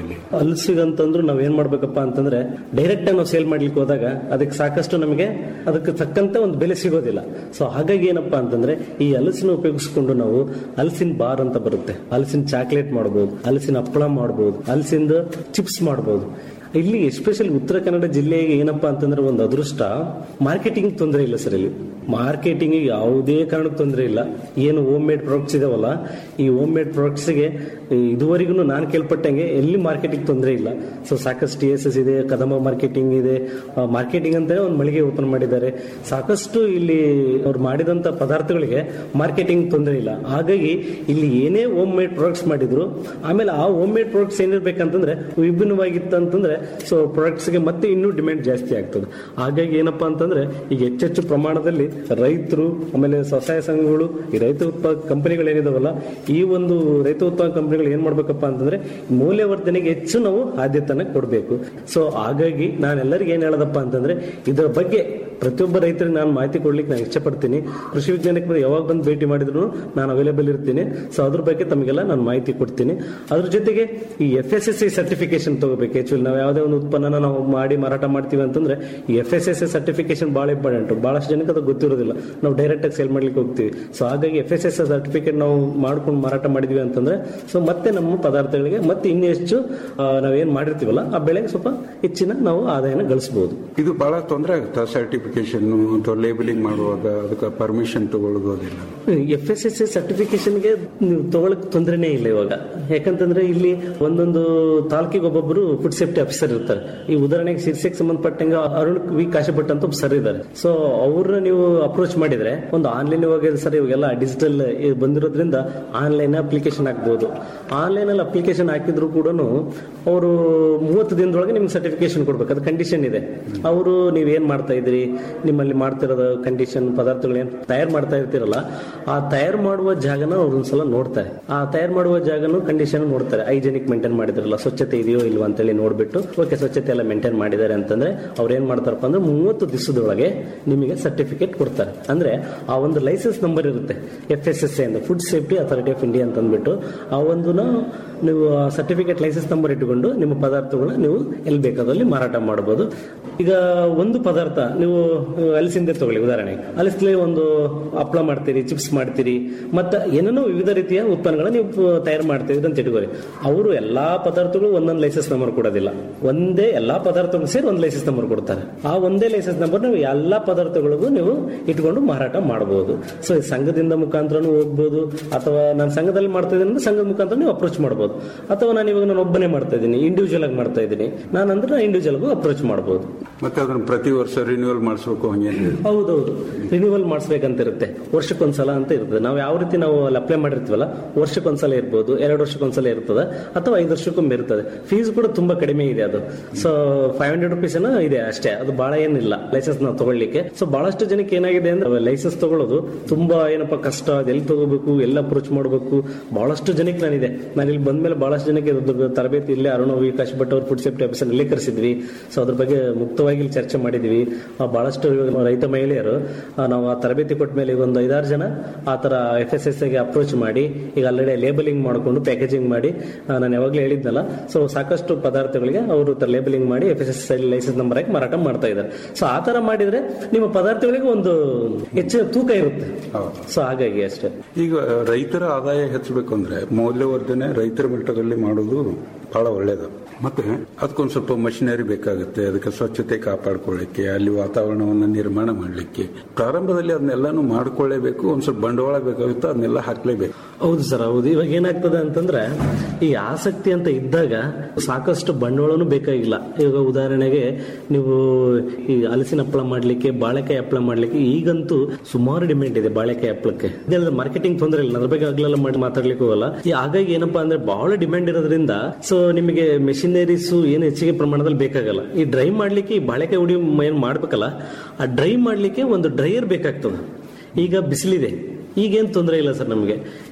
ಇಲ್ಲಿ ಹಲಸಿಗಂತಂದ್ರು ನಾವ್ ಏನ್ ಮಾಡ್ಬೇಕಪ್ಪ ಅಂತಂದ್ರೆ ಡೈರೆಕ್ಟ್ ನಾವು ಸೇಲ್ ಮಾಡ್ಲಿಕ್ಕೆ ಹೋದಾಗ ಅದಕ್ಕೆ ಸಾಕಷ್ಟು ನಮಗೆ ಅದಕ್ಕೆ ತಕ್ಕಂತೆ ಒಂದು ಬೆಲೆ ಸಿಗೋದಿಲ್ಲ ಸೊ ಹಾಗಾಗಿ ಏನಪ್ಪಾ ಅಂತಂದ್ರೆ ಈ ಹಲಸಿನ ಉಪಯೋಗಿಸ್ಕೊಂಡು ನಾವು ಹಲಸಿನ ಬಾರ್ ಅಂತ ಬರುತ್ತೆ ಹಲಸಿನ ಚಾಕ್ಲೇಟ್ ಮಾಡಬಹುದು ಹಲಸಿನ ಹಪ್ಪಳ ಮಾಡಬಹುದು ಹಲಸಿಂದ ಚಿಪ್ಸ್ ಮಾಡಬಹುದು ಇಲ್ಲಿ ಎಸ್ಪೆಷಲಿ ಉತ್ತರ ಕನ್ನಡ ಜಿಲ್ಲೆಗೆ ಏನಪ್ಪಾ ಅಂತಂದ್ರೆ ಒಂದು ಅದೃಷ್ಟ ಮಾರ್ಕೆಟಿಂಗ್ ತೊಂದರೆ ಇಲ್ಲ ಸರ್ ಇಲ್ಲಿ ಮಾರ್ಕೆಟಿಂಗ್ ಯಾವುದೇ ಕಾರಣಕ್ಕೆ ತೊಂದರೆ ಇಲ್ಲ ಏನು ಹೋಮ್ ಮೇಡ್ ಪ್ರಾಡಕ್ಟ್ಸ್ ಇದಾವಲ್ಲ ಈ ಹೋಮ್ ಮೇಡ್ ಪ್ರಾಡಕ್ಟ್ಸ್ಗೆ ಇದುವರೆಗೂ ನಾನು ಕೇಳ್ಪಟ್ಟಂಗೆ ಎಲ್ಲಿ ಮಾರ್ಕೆಟಿಂಗ್ ತೊಂದರೆ ಇಲ್ಲ ಸೊ ಸಾಕಷ್ಟು ಟಿ ಎಸ್ ಎಸ್ ಇದೆ ಕದಮ ಮಾರ್ಕೆಟಿಂಗ್ ಇದೆ ಮಾರ್ಕೆಟಿಂಗ್ ಅಂತಾನೆ ಒಂದು ಮಳಿಗೆ ಓಪನ್ ಮಾಡಿದ್ದಾರೆ ಸಾಕಷ್ಟು ಇಲ್ಲಿ ಅವ್ರು ಮಾಡಿದಂತ ಪದಾರ್ಥಗಳಿಗೆ ಮಾರ್ಕೆಟಿಂಗ್ ತೊಂದರೆ ಇಲ್ಲ ಹಾಗಾಗಿ ಇಲ್ಲಿ ಏನೇ ಹೋಮ್ ಮೇಡ್ ಪ್ರಾಡಕ್ಟ್ಸ್ ಮಾಡಿದ್ರು ಆಮೇಲೆ ಆ ಹೋಮ್ ಮೇಡ್ ಪ್ರಾಡಕ್ಟ್ಸ್ ಏನಿರ್ಬೇಕಂತಂದ್ರೆ ವಿಭಿನ್ನವಾಗಿತ್ತು ಅಂತಂದ್ರೆ ಸೊ ಪ್ರಾಡಕ್ಟ್ಸ್ಗೆ ಮತ್ತೆ ಇನ್ನೂ ಡಿಮ್ಯಾಂಡ್ ಜಾಸ್ತಿ ಆಗ್ತದೆ ಹಾಗಾಗಿ ಏನಪ್ಪಾ ಅಂತಂದ್ರೆ ಈಗ ಹೆಚ್ಚೆಚ್ಚು ಪ್ರಮಾಣದಲ್ಲಿ ರೈತರು ಆಮೇಲೆ ಸ್ವಸಹಾಯ ಸಂಘಗಳು ಈ ರೈತ ಉತ್ಪಾದಕ ಕಂಪನಿಗಳು ಏನಿದಾವಲ್ಲ ಈ ಒಂದು ರೈತ ಉತ್ಪಾದಕ ಕಂಪನಿಗಳು ಏನ್ ಮಾಡ್ಬೇಕಪ್ಪ ಅಂತಂದ್ರೆ ಮೌಲ್ಯವರ್ಧನೆಗೆ ಹೆಚ್ಚು ನಾವು ಆದ್ಯತೆನ ಕೊಡಬೇಕು ಸೊ ಹಾಗಾಗಿ ನಾನು ಎಲ್ಲರಿಗೂ ಏನ್ ಹೇಳದಪ್ಪ ಅಂತಂದ್ರೆ ಇದರ ಬಗ್ಗೆ ಪ್ರತಿಯೊಬ್ಬ ರೈತರಿಗೆ ನಾನು ಮಾಹಿತಿ ಕೊಡ್ಲಿಕ್ಕೆ ನಾನು ಇಷ್ಟಪಡ್ತೀನಿ ಕೃಷಿ ವಿಜ್ಞಾನಕ್ಕೆ ಬಂದು ಯಾವಾಗ ಬಂದು ಭೇಟಿ ಮಾಡಿದ್ರು ನಾನು ಅವೈಲೇಬಲ್ ಇರ್ತೀನಿ ಸೊ ಅದ್ರ ಬಗ್ಗೆ ತಮಗೆಲ್ಲ ನಾನು ಮಾಹಿತಿ ಕೊಡ್ತೀನಿ ಅದ್ರ ಜೊತೆಗೆ ಈ F S S C certification ತಗೋಬೇಕು ಆಕ್ಚುಲಿ ನಾವು ಯಾವುದೇ ಒಂದು ಉತ್ಪನ್ನನ ನಾವು ಮಾಡಿ ಮಾರಾಟ ಮಾಡ್ತೀವಿ ಅಂತಂದ್ರೆ ಈ F S S S certification ಬಹಳ ಇಂಪಾರ್ಟೆಂಟ್ ಬಹಳಷ್ಟು ಜನಕ್ಕೆ ಅದು ಗೊತ್ತಿರೋದಿಲ್ಲ ನಾವು ಡೈರೆಕ್ಟ್ ಆಗಿ ಸೇಲ್ ಮಾಡ್ಲಿಕ್ಕೆ ಹೋಗ್ತೀವಿ ಸೊ ಹಾಗಾಗಿ ಎಫ್ ಎಸ್ ಎಸ್ ಸರ್ಟಿಫಿಕೇಟ್ ನಾವು ಮಾಡ್ಕೊಂಡು ಮಾರಾಟ ಮಾಡಿದ್ವಿ ಅಂತಂದ್ರೆ ಸೊ ಮತ್ತೆ ನಮ್ಮ ಪದಾರ್ಥಗಳಿಗೆ ಮತ್ತೆ ಇನ್ನೂ ಹೆಚ್ಚು ಆ, ನಾವೇನ್ ಮಾಡಿರ್ತೀವಲ್ಲ ಆ ಬೆಳೆಗೆ ಸ್ವಲ್ಪ ಹೆಚ್ಚಿನ ನಾವು ಆದಾಯನ ಗಳಿಸಬಹುದು ಇದು ಬಹಳ ತೊಂದರೆ ಆಗುತ್ತಾ ಸರ್ಟಿಫಿಕೇಶನ್ ಅಥವಾ ಲೇಬಲಿಂಗ್ ಮಾಡುವಾಗ ಅದಕ್ಕೆ ಪರ್ಮಿಷನ್ ತಗೊಳ್ಳೋದಿಲ್ಲ ಎಫ್ ಎಸ್ ಎಸ್ ಸರ್ಟಿಫಿಕೇಶನ್ಗೆ ನೀವು ತಗೊಳಕ್ ತೊಂದರೆನೇ ಇಲ್ಲ ಇವಾಗ ಯಾಕಂತಂದ್ರೆ ಇಲ್ಲಿ ಒಂದೊಂದು ತಾಲೂಕಿಗೆ ಒಬ್ಬೊಬ್ರು ಫುಡ್ ಸೇಫ್ಟಿ ಆಫೀಸರ್ ಇರ್ತಾರೆ ಈ ಉದಾಹರಣೆಗೆ ಶಿರ್ಸೆಗೆ ಸಂಬಂಧಪಟ್ಟಂಗೆ ಅರುಣ್ ವಿ ಕಾಶಭಟ್ ಅಂತ ಒಬ್ಬ ಸರ್ ಇದ್ದಾರೆ ಸೊ ಅವ್ರನ್ನ ನೀವು ಅಪ್ರೋಚ್ ಮಾಡಿದ್ರೆ ಒಂದು ಆನ್ಲೈನ್ ಇವಾಗ ಸರ್ ಇವಾಗೆಲ್ಲ ಡಿಜಿಟಲ್ ಬಂದಿರೋದ್ರಿಂದ ಆನ್ಲೈನ್ ಅಪ್ಲಿಕೇಶನ್ ಹಾಕ್ಬೋದು ಆನ್ಲೈನ್ ಅಲ್ಲಿ ಅಪ್ಲಿಕೇಶನ್ ಹಾಕಿದ್ರು ಕೂಡ ಅವರು ಮೂವತ್ತು ದಿನದೊಳಗೆ ನಿಮ್ಗೆ ಸರ್ಟಿಫಿಕೇಶನ್ ಕೊಡ್ಬೇಕು ಅದು ಕಂಡೀಷನ್ ಇದೆ ಅವರು ನೀವೇನ್ ಮಾಡ್ತಾ ಇದ್ರಿ ನಿಮ್ಮಲ್ಲಿ ಮಾಡ್ತಿರೋದು ಕಂಡೀಷನ್ ಪದಾರ್ಥಗಳು ಏನ್ ತಯಾರು ಮಾಡ್ತಾ ಇರ್ತೀರಲ್ಲ ಆ ತಯಾರು ಮಾಡುವ ಜಾಗನ ಅವ್ರು ಒಂದ್ಸಲ ನೋಡ್ತಾರೆ ಆ ತಯಾರು ಮಾಡುವ ಜಾಗನು ಕಂಡೀಷನ್ ನೋಡ್ತಾರೆ ಹೈಜೆನಿಕ್ ಮೇಂಟೈನ್ ಮಾಡಿದ್ರಲ್ಲ ಸ್ವಚ್ಛತೆ ಇದೆಯೋ ಇಲ್ವಾ ಅಂತೇಳಿ ನೋಡ್ಬಿಟ್ಟು ಓಕೆ ಸ್ವಚ್ಛತೆ ಎಲ್ಲ ಮೇಂಟೈನ್ ಮಾಡಿದ್ದಾರೆ ಅಂತಂದ್ರೆ ಅವ್ರು ಏನ್ ಮಾಡ್ತಾರಪ್ಪ ಅಂದ್ರೆ ಮೂವತ್ತು ದಿವಸದೊಳಗೆ ನಿಮಗೆ ಸರ್ಟಿಫಿಕೇಟ್ ಕೊಡ್ತಾರೆ ಅಂದ್ರೆ ಆ ಒಂದು ಲೈಸೆನ್ಸ್ ನಂಬರ್ ಇರುತ್ತೆ ಎಫ್ ಎಸ್ ಎಸ್ ಅಂತ food safety authority of India ಅಂತ ಅಂದ್ಬಿಟ್ಟು ಆ ಒಂದು ನೀವು ಸರ್ಟಿಫಿಕೇಟ್ ಲೈಸೆನ್ಸ್ ನಂಬರ್ ಇಟ್ಟುಕೊಂಡು ನಿಮ್ಮ ಪದಾರ್ಥಗಳನ್ನ ನೀವು ಎಲ್ಲಿ ಬೇಕಾದಲ್ಲಿ ಮಾರಾಟ ಮಾಡಬಹುದು ಈಗ ಒಂದು ಪದಾರ್ಥ ನೀವು ಹಲಸಿಂದೆ ತಗೊಳ್ಳಿ ಉದಾಹರಣೆಗೆ ಹಲಸಲ್ಲಿ ಒಂದು ಹಪ್ಪಳ ಮಾಡ್ತೀರಿ ಚಿಪ್ಸ್ ಮಾಡ್ತೀರಿ ಮತ್ತೆ ಏನೇನೋ ವಿವಿಧ ರೀತಿಯ ಉತ್ಪನ್ನಗಳನ್ನ ನೀವು ತಯಾರು ಮಾಡ್ತೀರಿ ಅಂತ ಇಟ್ಕೋರಿ ಅವರು ಎಲ್ಲಾ ಪದಾರ್ಥಗಳು ಒಂದೊಂದು ಲೈಸೆನ್ಸ್ ನಂಬರ್ ಕೊಡೋದಿಲ್ಲ ಒಂದೇ ಎಲ್ಲಾ ಪದಾರ್ಥಗಳು ಸೇರಿ ಒಂದು ಲೈಸೆನ್ಸ್ ನಂಬರ್ ಕೊಡ್ತಾರೆ ಆ ಒಂದೇ ಲೈಸೆನ್ಸ್ ನಂಬರ್ ನೀವು ಎಲ್ಲಾ ಪದಾರ್ಥಗಳಿಗೂ ನೀವು ಇಟ್ಕೊಂಡು ಮಾರಾಟ ಮಾಡಬಹುದು ಸೊ ಈ ಸಂಘದಿಂದ ಮುಖಾಂತರನೂ ಹೋಗ್ಬೋದು ಅಥವಾ ನಾನು ಸಂಘದಲ್ಲಿ ಮಾಡ್ತಾ ಇದ್ದೀನಿ ಅಂದ್ರೆ ಸಂಘದ ಮುಖಾಂತರ ನೀವು ಅಪ್ರೋಚ್ ಮಾಡಬಹುದು ಅಥವಾ ನಾನು ಇವಾಗ ನಾನು ಒಬ್ಬನೇ ಮಾಡ್ತಾ ಇದ್ದೀನಿ ಇಂಡಿವಿಜುವಲ್ ಆಗಿ ಮಾಡ್ತಾ ಇದ್ದೀನಿ ನಾನು ಅಂದ್ರೆ ಇಂಡಿವಿಜುವಲ್ ಆಗಿ ಅಪ್ರೋಚ್ ಮಾಡಬಹುದು ಮತ್ತೆ ಅದನ್ನ ಪ್ರತಿ ವರ್ಷ ರಿನ್ಯೂವಲ್ ಮಾಡಿಸ್ಬೇಕು ಹಂಗೇನು ಹೌದೌದು ರಿನ್ಯೂವಲ್ ಮಾಡಿಸ್ಬೇಕಂತ ಇರುತ್ತೆ ವರ್ಷಕ್ಕೊಂದ್ಸಲ ಅಂತ ಇರ್ತದೆ ನಾವು ಯಾವ ರೀತಿ ನಾವು ಅಲ್ಲಿ ಅಪ್ಲೈ ಮಾಡಿರ್ತೀವಲ್ಲ ವರ್ಷಕ್ಕೊಂದ್ಸಲ ಇರ್ಬೋದು ಎರಡು ವರ್ಷಕ್ಕೊಂದ್ಸಲ ಇರ್ತದೆ ಅಥವಾ ಐದು ವರ್ಷಕ್ಕೊಮ್ಮೆ ಇರ್ತದೆ ಫೀಸ್ ಕೂಡ ತುಂಬಾ ಕಡಿಮೆ ಇದೆ ಅದು ಸೊ ಫೈವ್ ಹಂಡ್ರೆಡ್ ರುಪೀಸ್ ಇದೆ ಅಷ್ಟೇ ಅದು ಬಹಳ ಏನಿಲ್ಲ ಲೈಸೆನ್ಸ್ ನಾವು ತಗೊಳ್ಳಿಕ್ಕೆ ಸೊ ಬಹಳಷ್ಟು ಜನಕ್ಕೆ ಏನಾಗಿದೆ ಅಂದ್ರೆ ಲೈಸೆನ್ಸ್ ತಗೊಳ್ಳೋದು ತುಂಬಾ ಏನಪ್ಪಾ ಕಷ್ಟ ಅದು ಎಲ್ಲಿ ತಗೋಬೇಕು ಎಲ್ಲ ಅಪ್ರೋಚ್ ಮಾಡಬೇಕು ಬಹಳಷ್ಟು ಜನಕ್ಕೆ ನಾನಿದೆ ನಾನು ಇಲ್ಲಿ ಬಂದ್ಮೇಲೆ ಬಹಳಷ್ಟು ಜನಕ್ಕೆ ಇದ್ರದ್ದು ತರಬೇತಿ ಇಲ್ಲೇ ಅರುಣ ವಿಕಾಸ್ ಭಟ್ ಅವ್ರ ಫುಡ್ ಸೇಫ್ಟಿ ಆಫೀಸರ್ ಇಲ್ಲೇ ಕರೆಸಿದ್ವಿ ಸೊ ಅದ್ರ ಬಗ್ಗೆ ಮುಕ್ತವಾಗಿ ಇಲ್ಲಿ ಚರ್ಚೆ ಮಾಡಿದ್ವಿ ಆ, ಬಹಳಷ್ಟು ಇವಾಗ ರೈತ ಮಹಿಳೆಯರು ಆ, ನಾವು ಆ ತರಬೇತಿ ಕೊಟ್ಟ ಮೇಲೆ ಈಗ ಒಂದು ಐದಾರು ಜನ ಆ ತರ ಎಫ್ ಎಸ್ ಎಸ್ ಗೆ ಅಪ್ರೋಚ್ ಮಾಡಿ ಈಗ ಆಲ್ರೆಡಿ ಲೇಬಲಿಂಗ್ ಮಾಡಿಕೊಂಡು ಪ್ಯಾಕೇಜಿಂಗ್ ಮಾಡಿ ಆ, ನಾನು ಯಾವಾಗಲೇ ಹೇಳಿದ್ನಲ್ಲ ಸೊ ಸಾಕಷ್ಟು ಪದಾರ್ಥಗಳಿಗೆ ಅವರು ಲೇಬಲಿಂಗ್ ಮಾಡಿ F S S licence number ಆಗಿ ಮಾರಾಟ ಮಾಡ್ತಾ ಇದ್ದಾರೆ ಸೊ ಆ ತರ ಮಾಡಿದ್ರೆ ನಿಮ್ಮ ಪದಾರ್ಥಗಳಿಗೆ ಒಂದು ಹೆಚ್ಚಿನ ತೂಕ ಇರುತ್ತೆ ಸೊ ಹಾಗಾಗಿ ಅಷ್ಟೇ ಈಗ ರೈತರ ಆದಾಯ ಹೆಚ್ಚಬೇಕು ಅಂದ್ರೆ ಮೌಲ್ಯವರ್ಧನೆ ರೈತರ ಮಟ್ಟದಲ್ಲಿ ಮಾಡೋದು ಬಹಳ ಒಳ್ಳೇದು ಮತ್ತೆ ಅದಕ್ಕೊಂದು ಸ್ವಲ್ಪ ಮಷಿನರಿ ಬೇಕಾಗುತ್ತೆ ಅದಕ್ಕೆ ಸ್ವಚ್ಛತೆ ಕಾಪಾಡ್ಕೊಳ್ಳಿಕ್ಕೆ ಅಲ್ಲಿ ವಾತಾವರಣವನ್ನು ನಿರ್ಮಾಣ ಮಾಡಲಿಕ್ಕೆ ಪ್ರಾರಂಭದಲ್ಲಿ ಅದನ್ನೆಲ್ಲಾನು ಮಾಡ್ಕೊಳ್ಳೇಬೇಕು ಒಂದ್ ಸ್ವಲ್ಪ ಬಂಡವಾಳ ಬೇಕಾಗುತ್ತೆ ಅದನ್ನೆಲ್ಲ ಹಾಕ್ಲೇಬೇಕು ಹೌದು ಸರ್ ಹೌದು ಇವಾಗ ಏನಾಗ್ತದೆ ಅಂತಂದ್ರೆ ಈ ಆಸಕ್ತಿ ಅಂತ ಇದ್ದಾಗ ಸಾಕಷ್ಟು ಬಂಡವಾಳನೂ ಬೇಕಾಗಿಲ್ಲ ಇವಾಗ ಉದಾಹರಣೆಗೆ ನೀವು ಈ ಹಲಸಿನ ಹಪ್ಪಳ ಮಾಡ್ಲಿಕ್ಕೆ ಬಾಳೆಕಾಯಿ ಹಪ್ಪಳ ಮಾಡ್ಲಿಕ್ಕೆ ಈಗಂತೂ ಸುಮಾರು ಡಿಮ್ಯಾಂಡ್ ಇದೆ ಬಾಳೆಕಾಯಿ ಹಪ್ಪಳಕ್ಕೆ ಮಾರ್ಕೆಟಿಂಗ್ ತೊಂದರೆ ಇಲ್ಲ ಅದ್ರ ಬಗ್ಗೆ ಆಗ್ಲೆಲ್ಲ ಮಾಡಿ ಮಾತಾಡ್ಲಿಕ್ಕೆ ಹೋಗಲ್ಲ ಈ ಹಾಗಾಗಿ ಏನಪ್ಪಾ ಅಂದ್ರೆ ಬಹಳ ಡಿಮ್ಯಾಂಡ್ ಇರೋದ್ರಿಂದ ಸೊ ನಿಮಗೆ ಮೆಷಿನರೀಸ್ ಏನು ಹೆಚ್ಚಿಗೆ ಪ್ರಮಾಣದಲ್ಲಿ ಬೇಕಾಗಲ್ಲ ಈ ಡ್ರೈ ಮಾಡ್ಲಿಕ್ಕೆ ಈ ಬಾಳೆಕಾಯಿ ಹುಡಿ ಏನ್ ಮಾಡ್ಬೇಕಲ್ಲ ಆ ಡ್ರೈ ಮಾಡ್ಲಿಕ್ಕೆ ಒಂದು ಡ್ರೈಯರ್ ಬೇಕಾಗ್ತದೆ ಈಗ ಬಿಸಿಲಿದೆ ಈಗೇನು ತೊಂದರೆ ಇಲ್ಲ ಸರ್ ನಮಗೆ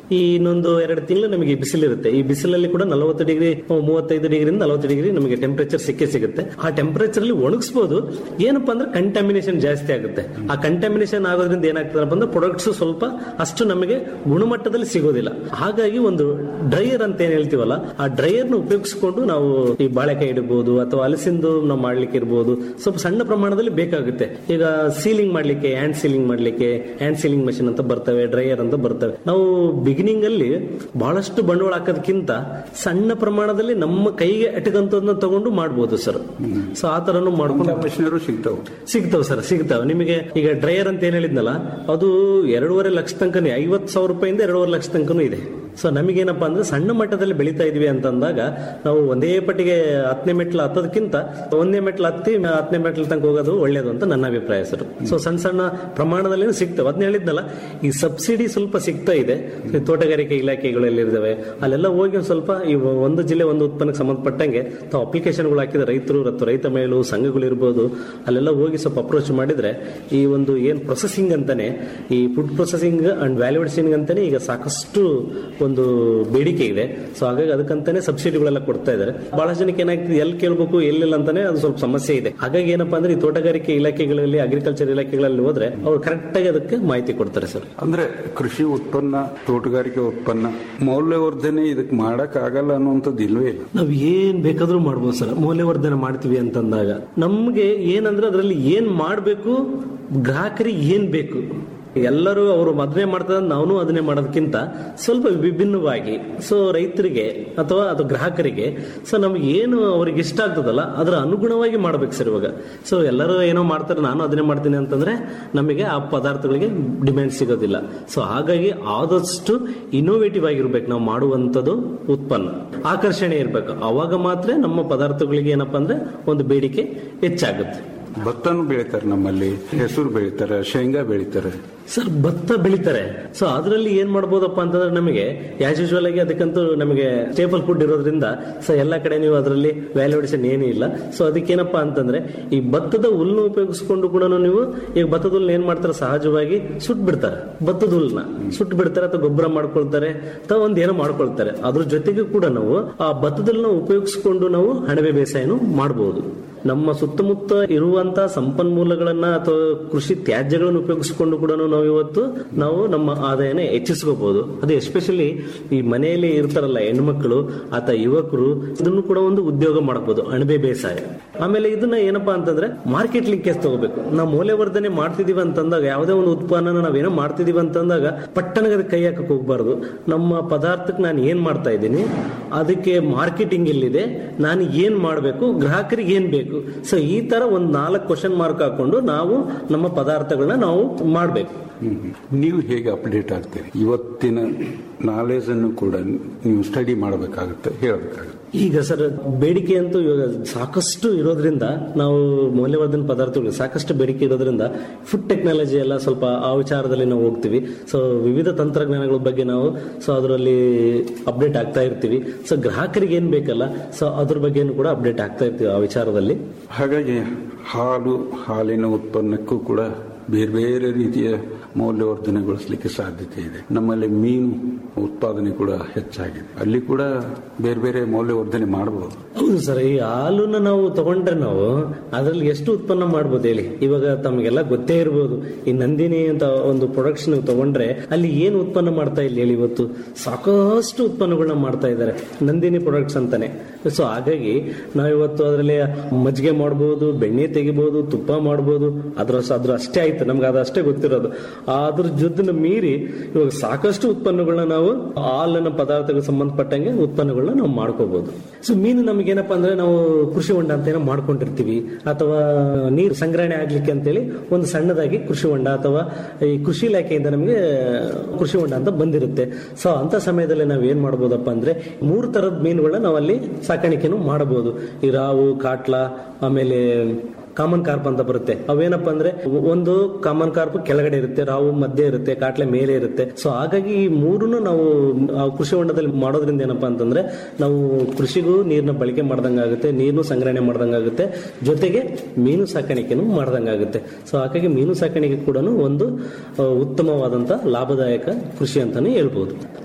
ಈ ಇನ್ನೊಂದು ಎರಡು ತಿಂಗಳು ನಮಗೆ ಬಿಸಿಲಿರುತ್ತೆ ಈ ಬಿಸಿಲಲ್ಲಿ ಕೂಡ ನಲವತ್ತು ಡಿಗ್ರಿ ಮೂವತ್ತೈದು ಡಿಗ್ರಿಯಿಂದ ನಲವತ್ತು ಡಿಗ್ರಿ ನಮಗೆ ಟೆಂಪರೇಚರ್ ಸಿಕ್ಕೇ ಸಿಗುತ್ತೆ ಆ ಟೆಂಪರೇಚರ್ ಅಲ್ಲಿ ಒಣಗಿಸಬಹುದು ಏನಪ್ಪಾ ಅಂದ್ರೆ ಕಂಟಾಮಿನೇಷನ್ ಜಾಸ್ತಿ ಆಗುತ್ತೆ ಆ ಕಂಟಾಮಿನೇಷನ್ ಆಗೋದ್ರಿಂದ ಏನಾಗ್ತದಪ್ಪ ಅಂದ್ರೆ ಪ್ರಾಡಕ್ಟ್ಸ್ ಸ್ವಲ್ಪ ಅಷ್ಟು ನಮಗೆ ಗುಣಮಟ್ಟದಲ್ಲಿ ಸಿಗೋದಿಲ್ಲ ಹಾಗಾಗಿ ಒಂದು ಡ್ರೈಯರ್ ಅಂತ ಏನ್ ಹೇಳ್ತೀವಲ್ಲ ಆ ಡ್ರೈಯರ್ ನ ಉಪಯೋಗಿಸಿಕೊಂಡು ನಾವು ಈ ಬಾಳೆಕಾಯಿ ಇಡಬಹುದು ಅಥವಾ ಹಲಸಿಂದು ನಾವು ಮಾಡ್ಲಿಕ್ಕೆ ಇರಬಹುದು ಸ್ವಲ್ಪ ಸಣ್ಣ ಪ್ರಮಾಣದಲ್ಲಿ ಬೇಕಾಗುತ್ತೆ ಈಗ ಸೀಲಿಂಗ್ ಮಾಡ್ಲಿಕ್ಕೆ ಹ್ಯಾಂಡ್ ಸೀಲಿಂಗ್ ಮಾಡ್ಲಿಕ್ಕೆ ಹ್ಯಾಂಡ್ ಸೀಲಿಂಗ್ ಮಷಿನ್ ಅಂತ ಬರ್ತವೆ ಡ್ರೈಯರ್ ಅಂತ ಬರ್ತವೆ ನಾವು ಬಿಗಿನಿಂಗ್ ಅಲ್ಲಿ ಬಹಳಷ್ಟು ಬಂಡವಾಳ ಹಾಕೋದಕ್ಕಿಂತ ಸಣ್ಣ ಪ್ರಮಾಣದಲ್ಲಿ ನಮ್ಮ ಕೈಗೆ ಎಟಕಂತದನ್ನ ತಗೊಂಡು ಮಾಡ್ಬೋದು ಸರ್ ಸೊ ಆ ತರನು ಮಾಡ್ಕೊಂಡು ಮಿಷನರು ಸಿಗ್ತಾವೆ ಸಿಗ್ತಾವ್ ಸರ್ ಸಿಗ್ತಾವ್ ನಿಮಗೆ ಈಗ ಡ್ರೈಯರ್ ಅಂತ ಏನ್ ಹೇಳಿದ್ನಲ್ಲ ಅದು ಎರಡೂವರೆ ಲಕ್ಷ ತನಕನೇ ಐವತ್ತು ಸಾವಿರ ರೂಪಾಯಿಂದ ಎರಡೂವರೆ ಲಕ್ಷ ತನಕನೂ ಇದೆ ಸೊ ನಮಗೇನಪ್ಪಾ ಅಂದ್ರೆ ಸಣ್ಣ ಮಟ್ಟದಲ್ಲಿ ಬೆಳೀತಾ ಇದೀವಿ ಅಂತಂದಾಗ ನಾವು ಒಂದೇ ಪಟ್ಟಿಗೆ ಹತ್ತನೇ ಮೆಟ್ಲು ಹತ್ತೋದಕ್ಕಿಂತ ಒಂದನೇ ಮೆಟ್ಲು ಹತ್ತಿ ಮ- ಹತ್ತನೇ ಮೆಟ್ಲು ತನಕ ಹೋಗೋದು ಒಳ್ಳೇದು ಅಂತ ನನ್ನ ಅಭಿಪ್ರಾಯ ಸರ್ ಸೊ ಸಣ್ಣ ಸಣ್ಣ ಪ್ರಮಾಣದಲ್ಲಿ ಸಿಗ್ತವೆ ಅದನ್ನ ಹೇಳಿದ್ನಲ್ಲ ಈ ಸಬ್ಸಿಡಿ ಸ್ವಲ್ಪ ಸಿಗ್ತಾ ಇದೆ ಈ ತೋಟಗಾರಿಕೆ ಇಲಾಖೆಗಳಲ್ಲಿ ಇದಾವೆ ಅಲ್ಲೆಲ್ಲ ಹೋಗಿ ಒಂದ್ ಸ್ವಲ್ಪ ಈ ಒಂದು ಜಿಲ್ಲೆ ಒಂದು ಉತ್ಪನ್ನಕ್ಕೆ ಸಂಬಂಧಪಟ್ಟಂಗೆ ತಾವು ಅಪ್ಲಿಕೇಶನ್ಗಳು ಹಾಕಿದ ರೈತರು ಮತ್ತು ರೈತ ಮಹಿಳೆಗಳು ಸಂಘಗಳು ಇರ್ಬೋದು ಅಲ್ಲೆಲ್ಲ ಹೋಗಿ ಸ್ವಲ್ಪ ಅಪ್ರೋಚ್ ಮಾಡಿದ್ರೆ ಈ ಒಂದು ಏನ್ ಪ್ರೊಸೆಸಿಂಗ್ ಅಂತಾನೆ ಈ ಫುಡ್ ಪ್ರೊಸೆಸಿಂಗ್ ಅಂಡ್ ವ್ಯಾಲ್ಯೂಡೇಷನ್ ಅಂತಾನೆ ಈಗ ಸಾಕಷ್ಟು ಒಂದು ಬೇಡಿಕೆ ಇದೆ ಸೊ ಹಾಗಾಗಿ ಅದಕ್ಕಂತಾನೆ ಸಬ್ಸಿಡಿಗಳೆಲ್ಲ ಕೊಡ್ತಾ ಇದ್ದಾರೆ ಬಹಳಷ್ಟು ಜನಕ್ಕೆ ಏನಾಗ್ತದೆ ಎಲ್ಲಿ ಕೇಳಬೇಕು ಎಲ್ಲಿಲ್ಲ ಅಂತಾನೆ ಅದು ಸ್ವಲ್ಪ ಸಮಸ್ಯೆ ಇದೆ ಹಾಗಾಗಿ ಏನಪ್ಪಾ ಅಂದ್ರೆ ಈ ತೋಟಗಾರಿಕೆ ಇಲಾಖೆಗಳಲ್ಲಿ ಅಗ್ರಿಕಲ್ಚರ್ ಇಲಾಖೆಗಳಲ್ಲಿ ಹೋದ್ರೆ ಅವ್ರು ಕರೆಕ್ಟ್ ಆಗಿ ಅದಕ್ಕೆ ಮಾಹಿತಿ ಕೊಡ್ತಾರೆ ಸರ್ ಅಂದ್ರೆ ಕೃಷಿ ಉತ್ಪನ್ನ ತೋಟಗಾರಿಕೆ ಉತ್ಪನ್ನ ಮೌಲ್ಯವರ್ಧನೆ ಇದಕ್ಕೆ ಮಾಡಕ್ ಆಗಲ್ಲ ಅನ್ನುವಂಥದ್ದು ಇಲ್ವೇ ಇಲ್ಲ ನಾವ್ ಏನ್ ಬೇಕಾದ್ರೂ ಮಾಡ್ಬೋದು ಸರ್ ಮೌಲ್ಯವರ್ಧನೆ ಮಾಡ್ತೀವಿ ಅಂತಂದಾಗ ನಮ್ಗೆ ಏನಂದ್ರೆ ಅದರಲ್ಲಿ ಏನ್ ಮಾಡ್ಬೇಕು ಗ್ರಾಹಕರಿಗೆ ಏನ್ ಬೇಕು ಎಲ್ಲರೂ ಅವರು ಅದನ್ನೇ ಮಾಡ್ತಾರೆ ನಾವು ಅದನ್ನೇ ಮಾಡೋದಕ್ಕಿಂತ ಸ್ವಲ್ಪ ವಿಭಿನ್ನವಾಗಿ ಸೊ ರೈತರಿಗೆ ಅಥವಾ ಅದು ಗ್ರಾಹಕರಿಗೆ ಸೊ ನಮ್ಗೆ ಏನು ಅವ್ರಿಗೆ ಇಷ್ಟ ಆಗ್ತದಲ್ಲ ಅದರ ಅನುಗುಣವಾಗಿ ಮಾಡ್ಬೇಕು ಸರ್ ಇವಾಗ ಸೊ ಎಲ್ಲರೂ ಏನೋ ಮಾಡ್ತಾರೆ ನಾನು ಅದನ್ನೇ ಮಾಡ್ತೀನಿ ಅಂತಂದ್ರೆ ನಮಗೆ ಆ ಪದಾರ್ಥಗಳಿಗೆ ಡಿಮ್ಯಾಂಡ್ ಸಿಗೋದಿಲ್ಲ ಸೊ ಹಾಗಾಗಿ ಆದಷ್ಟು ಇನೋವೇಟಿವ್ ಆಗಿರ್ಬೇಕು ನಾವು ಮಾಡುವಂಥದ್ದು ಉತ್ಪನ್ನ ಆಕರ್ಷಣೆ ಇರಬೇಕು ಅವಾಗ ಮಾತ್ರ ನಮ್ಮ ಪದಾರ್ಥಗಳಿಗೆ ಏನಪ್ಪಾ ಅಂದ್ರೆ ಒಂದು ಬೇಡಿಕೆ ಹೆಚ್ಚಾಗುತ್ತೆ ಭತ್ತನೂ ಬೆಳಿತಾರೆ ನಮ್ಮಲ್ಲಿ ಹೆಸರು ಬೆಳಿತಾರೆ ಶೇಂಗಾ ಬೆಳಿತಾರೆ ಸರ್ ಭತ್ತ ಬೆಳಿತಾರೆ ಸೊ ಅದರಲ್ಲಿ ಏನ್ ಮಾಡ್ಬೋದಪ್ಪ ಅಂತಂದ್ರೆ ನಮಗೆ ಆಸ್ ಯೂಶುವಲ್ ಆಗಿ ಅದಕ್ಕಂತೂ ನಮಗೆ ಸ್ಟೇಬಲ್ ಫುಡ್ ಇರೋದ್ರಿಂದ ಸೊ ಎಲ್ಲ ಕಡೆ ನೀವು ಅದರಲ್ಲಿ ವ್ಯಾಲ್ಯೂಡೇಷನ್ ಏನೂ ಇಲ್ಲ ಸೊ ಅದಕ್ಕೇನಪ್ಪಾ ಅಂತಂದ್ರೆ ಈ ಭತ್ತದ ಹುಲ್ಲು ಉಪಯೋಗಿಸ್ಕೊಂಡು ಕೂಡ ನೀವು ಈಗ ಭತ್ತದ ಹುಲ್ಲು ಏನ್ ಮಾಡ್ತಾರೆ ಸಹಜವಾಗಿ ಸುಟ್ ಬಿಡ್ತಾರೆ ಭತ್ತದ ಹುಲ್ಲನ್ನ ಸುಟ್ಟು ಬಿಡ್ತಾರೆ ಅಥವಾ ಗೊಬ್ಬರ ಮಾಡ್ಕೊಳ್ತಾರೆ ಅಥವಾ ಒಂದ್ ಏನೋ ಮಾಡ್ಕೊಳ್ತಾರೆ ಅದ್ರ ಜೊತೆಗೆ ಕೂಡ ನಾವು ಆ ಭತ್ತದ ಹುಲ್ಲನ್ನ ಉಪಯೋಗಿಸ್ಕೊಂಡು ನಾವು ಅಣಬೆ ಬೇಸಾಯನು ಮಾಡಬಹುದು ನಮ್ಮ ಸುತ್ತಮುತ್ತ ಇರುವಂತ ಸಂಪನ್ಮೂಲಗಳನ್ನ ಅಥವಾ ಕೃಷಿ ತ್ಯಾಜ್ಯಗಳನ್ನು ಉಪಯೋಗಿಸಿಕೊಂಡು ಕೂಡ ನಾವು ಇವತ್ತು ನಾವು ನಮ್ಮ ಆದಾಯನ ಹೆಚ್ಚಿಸ್ಕೋಬಹುದು ಅದು ಎಸ್ಪೆಷಲಿ ಈ ಮನೆಯಲ್ಲಿ ಇರ್ತಾರಲ್ಲ ಹೆಣ್ಮಕ್ಳು ಅಥವಾ ಯುವಕರು ಇದನ್ನು ಕೂಡ ಒಂದು ಉದ್ಯೋಗ ಮಾಡಬಹುದು ಅಣಬೆ ಬೇಸಾಯ ಆಮೇಲೆ ಇದನ್ನ ಏನಪ್ಪಾ ಅಂತಂದ್ರೆ ಮಾರ್ಕೆಟ್ ಲಿಂಕೇಜ್ ತಗೋಬೇಕು ನಾವು ಮೌಲ್ಯವರ್ಧನೆ ಮಾಡ್ತಿದೀವಿ ಅಂತಂದಾಗ ಯಾವುದೇ ಒಂದು ಉತ್ಪನ್ನ ನಾವೇನೋ ಮಾಡ್ತಿದೀವಿ ಅಂತಂದಾಗ ಪಟ್ಟಣಗೆ ಅದಕ್ಕೆ ಕೈ ಹಾಕಕ್ ಹೋಗ್ಬಾರ್ದು ನಮ್ಮ ಪದಾರ್ಥಕ್ಕೆ ನಾನು ಏನ್ ಮಾಡ್ತಾ ಇದ್ದೀನಿ ಅದಕ್ಕೆ ಮಾರ್ಕೆಟಿಂಗ್ ಎಲ್ಲಿದೆ ನಾನು ಏನ್ ಮಾಡಬೇಕು ಗ್ರಾಹಕರಿಗೆ ಏನ್ ಬೇಕು ಸೊ ಈ ತರ ಒಂದ್ ನಾಲ್ಕು ಕ್ವಶನ್ ಮಾರ್ಕ್ ಹಾಕೊಂಡು ನಾವು ನಮ್ಮ ಪದಾರ್ಥಗಳನ್ನ ನಾವು ಮಾಡ್ಬೇಕು ನೀವು ಹೇಗೆ ಅಪ್ಡೇಟ್ ಆಗ್ತೀರಿ ಇವತ್ತಿನ ನಾಲೆಜ್ ಅನ್ನು ಕೂಡ ನೀವು ಸ್ಟಡಿ ಮಾಡಬೇಕಾಗುತ್ತೆ ಹೇಳಬೇಕಾಗುತ್ತೆ ಈಗ ಸರ್ ಬೇಡಿಕೆ ಅಂತೂ ಇವಾಗ ಸಾಕಷ್ಟು ಇರೋದ್ರಿಂದ ನಾವು ಮೌಲ್ಯವರ್ಧನ ಪದಾರ್ಥಗಳು ಸಾಕಷ್ಟು ಬೇಡಿಕೆ ಇರೋದ್ರಿಂದ ಫುಡ್ ಟೆಕ್ನಾಲಜಿ ಎಲ್ಲ ಸ್ವಲ್ಪ ಆ ವಿಚಾರದಲ್ಲಿ ನಾವು ಹೋಗ್ತೀವಿ ಸೊ ವಿವಿಧ ತಂತ್ರಜ್ಞಾನಗಳ ಬಗ್ಗೆ ನಾವು ಸೊ ಅದರಲ್ಲಿ ಅಪ್ಡೇಟ್ ಆಗ್ತಾ ಇರ್ತೀವಿ ಸೊ ಗ್ರಾಹಕರಿಗೆ ಏನ್ ಬೇಕಲ್ಲ ಸೊ ಅದ್ರ ಬಗ್ಗೆನೂ ಕೂಡ ಅಪ್ಡೇಟ್ ಆಗ್ತಾ ಇರ್ತೀವಿ ಆ ವಿಚಾರದಲ್ಲಿ ಹಾಗಾಗಿ ಹಾಲು ಹಾಲಿನ ಉತ್ಪನ್ನಕ್ಕೂ ಕೂಡ ಬೇರೆ ಬೇರೆ ರೀತಿಯ ಮೌಲ್ಯವರ್ಧನೆಗೊಳಿಸಲಿಕ್ಕೆ ಸಾಧ್ಯತೆ ಇದೆ ನಮ್ಮಲ್ಲಿ ಮೀನು ಉತ್ಪಾದನೆ ಕೂಡ ಹೆಚ್ಚಾಗಿದೆ ಅಲ್ಲಿ ಕೂಡ ಬೇರೆ ಬೇರೆ ಮೌಲ್ಯವರ್ಧನೆ ಮಾಡಬಹುದು ಹೌದು ಸರ್ ಈ ಹಾಲನ್ನ ನಾವು ತಗೊಂಡ್ರೆ ನಾವು ಅದರಲ್ಲಿ ಎಷ್ಟು ಉತ್ಪನ್ನ ಮಾಡ್ಬೋದು ಹೇಳಿ ಇವಾಗ ತಮಗೆಲ್ಲ ಗೊತ್ತೇ ಇರ್ಬೋದು ಈ ನಂದಿನಿ ಅಂತ ಒಂದು ಪ್ರೊಡಕ್ಷನ್ ತಗೊಂಡ್ರೆ ಅಲ್ಲಿ ಏನು ಉತ್ಪನ್ನ ಮಾಡ್ತಾ ಇಲ್ಲ ಹೇಳಿ ಇವತ್ತು ಸಾಕಷ್ಟು ಉತ್ಪನ್ನಗಳನ್ನ ಮಾಡ್ತಾ ಇದ್ದಾರೆ ನಂದಿನಿ ಪ್ರಾಡಕ್ಟ್ಸ್ ಅಂತಾನೆ ಸೊ ಹಾಗಾಗಿ ನಾವು ಇವತ್ತು ಅದರಲ್ಲಿ ಮಜ್ಜಿಗೆ ಮಾಡ್ಬೋದು ಬೆಣ್ಣೆ ತೆಗಿಬಹುದು ತುಪ್ಪ ಮಾಡ್ಬೋದು ಅದ್ರ ಅದ್ರ ಅಷ್ಟೇ ಆಯ್ತು ನಮ್ಗೆ ಅದು ಅಷ್ಟೇ ಗೊತ್ತಿರೋದು ಅದ್ರ ಜೊತೆ ಮೀರಿ ಇವಾಗ ಸಾಕಷ್ಟು ಉತ್ಪನ್ನಗಳನ್ನ ನಾವು ಹಾಲಿನ ಪದಾರ್ಥಕ್ಕೆ ಸಂಬಂಧಪಟ್ಟಂಗೆ ಉತ್ಪನ್ನಗಳನ್ನ ನಾವು ಮಾಡ್ಕೋಬಹುದು ಸೊ ಮೀನು ನಮಗೇನಪ್ಪ ಅಂದ್ರೆ ನಾವು ಕೃಷಿ ಹೊಂಡ ಅಂತ ಏನೋ ಮಾಡ್ಕೊಂಡಿರ್ತೀವಿ ಅಥವಾ ನೀರು ಸಂಗ್ರಹಣೆ ಆಗ್ಲಿಕ್ಕೆ ಅಂತೇಳಿ ಒಂದು ಸಣ್ಣದಾಗಿ ಕೃಷಿ ಹೊಂಡ ಅಥವಾ ಈ ಕೃಷಿ ಇಲಾಖೆಯಿಂದ ನಮಗೆ ಕೃಷಿ ಹೊಂಡ ಅಂತ ಬಂದಿರುತ್ತೆ ಸೊ ಅಂತ ಸಮಯದಲ್ಲಿ ನಾವು ಏನ್ ಮಾಡ್ಬೋದಪ್ಪ ಅಂದ್ರೆ ಮೂರು ತರದ ಮೀನುಗಳನ್ನ ನಾವು ಅಲ್ಲಿ ಸಾಕಾಣಿಕೆನು ಮಾಡಬಹುದು ಈ ರಾವು ಕಾಟ್ಲ ಆಮೇಲೆ ಕಾಮನ್ ಕಾರ್ಪ್ ಅಂತ ಬರುತ್ತೆ ಅವೇನಪ್ಪ ಅಂದ್ರೆ ಒಂದು ಕಾಮನ್ ಕಾರ್ಪ್ ಕೆಳಗಡೆ ಇರುತ್ತೆ ರಾವು ಮಧ್ಯೆ ಇರುತ್ತೆ ಕಾಟ್ಲೆ ಮೇಲೆ ಇರುತ್ತೆ ಸೊ ಹಾಗಾಗಿ ಈ ಮೂರನ್ನು ನಾವು ಆ ಕೃಷಿ ಹೊಂಡದಲ್ಲಿ ಮಾಡೋದ್ರಿಂದ ಏನಪ್ಪಾ ಅಂತಂದ್ರೆ ನಾವು ಕೃಷಿಗೂ ನೀರಿನ ಬಳಕೆ ಮಾಡ್ದಂಗಾಗುತ್ತೆ ನೀರನ್ನು ಸಂಗ್ರಹಣೆ ಮಾಡ್ದಂಗಾಗುತ್ತೆ ಜೊತೆಗೆ ಮೀನು ಸಾಕಾಣಿಕೆನೂ ಮಾಡ್ದಂಗಾಗುತ್ತೆ ಸೊ ಹಾಗಾಗಿ ಮೀನು ಸಾಕಾಣಿಕೆ ಕೂಡ ಒಂದು ಆ, ಉತ್ತಮವಾದಂತ ಲಾಭದಾಯಕ ಕೃಷಿ ಅಂತಾನೆ ಹೇಳ್ಬೋದು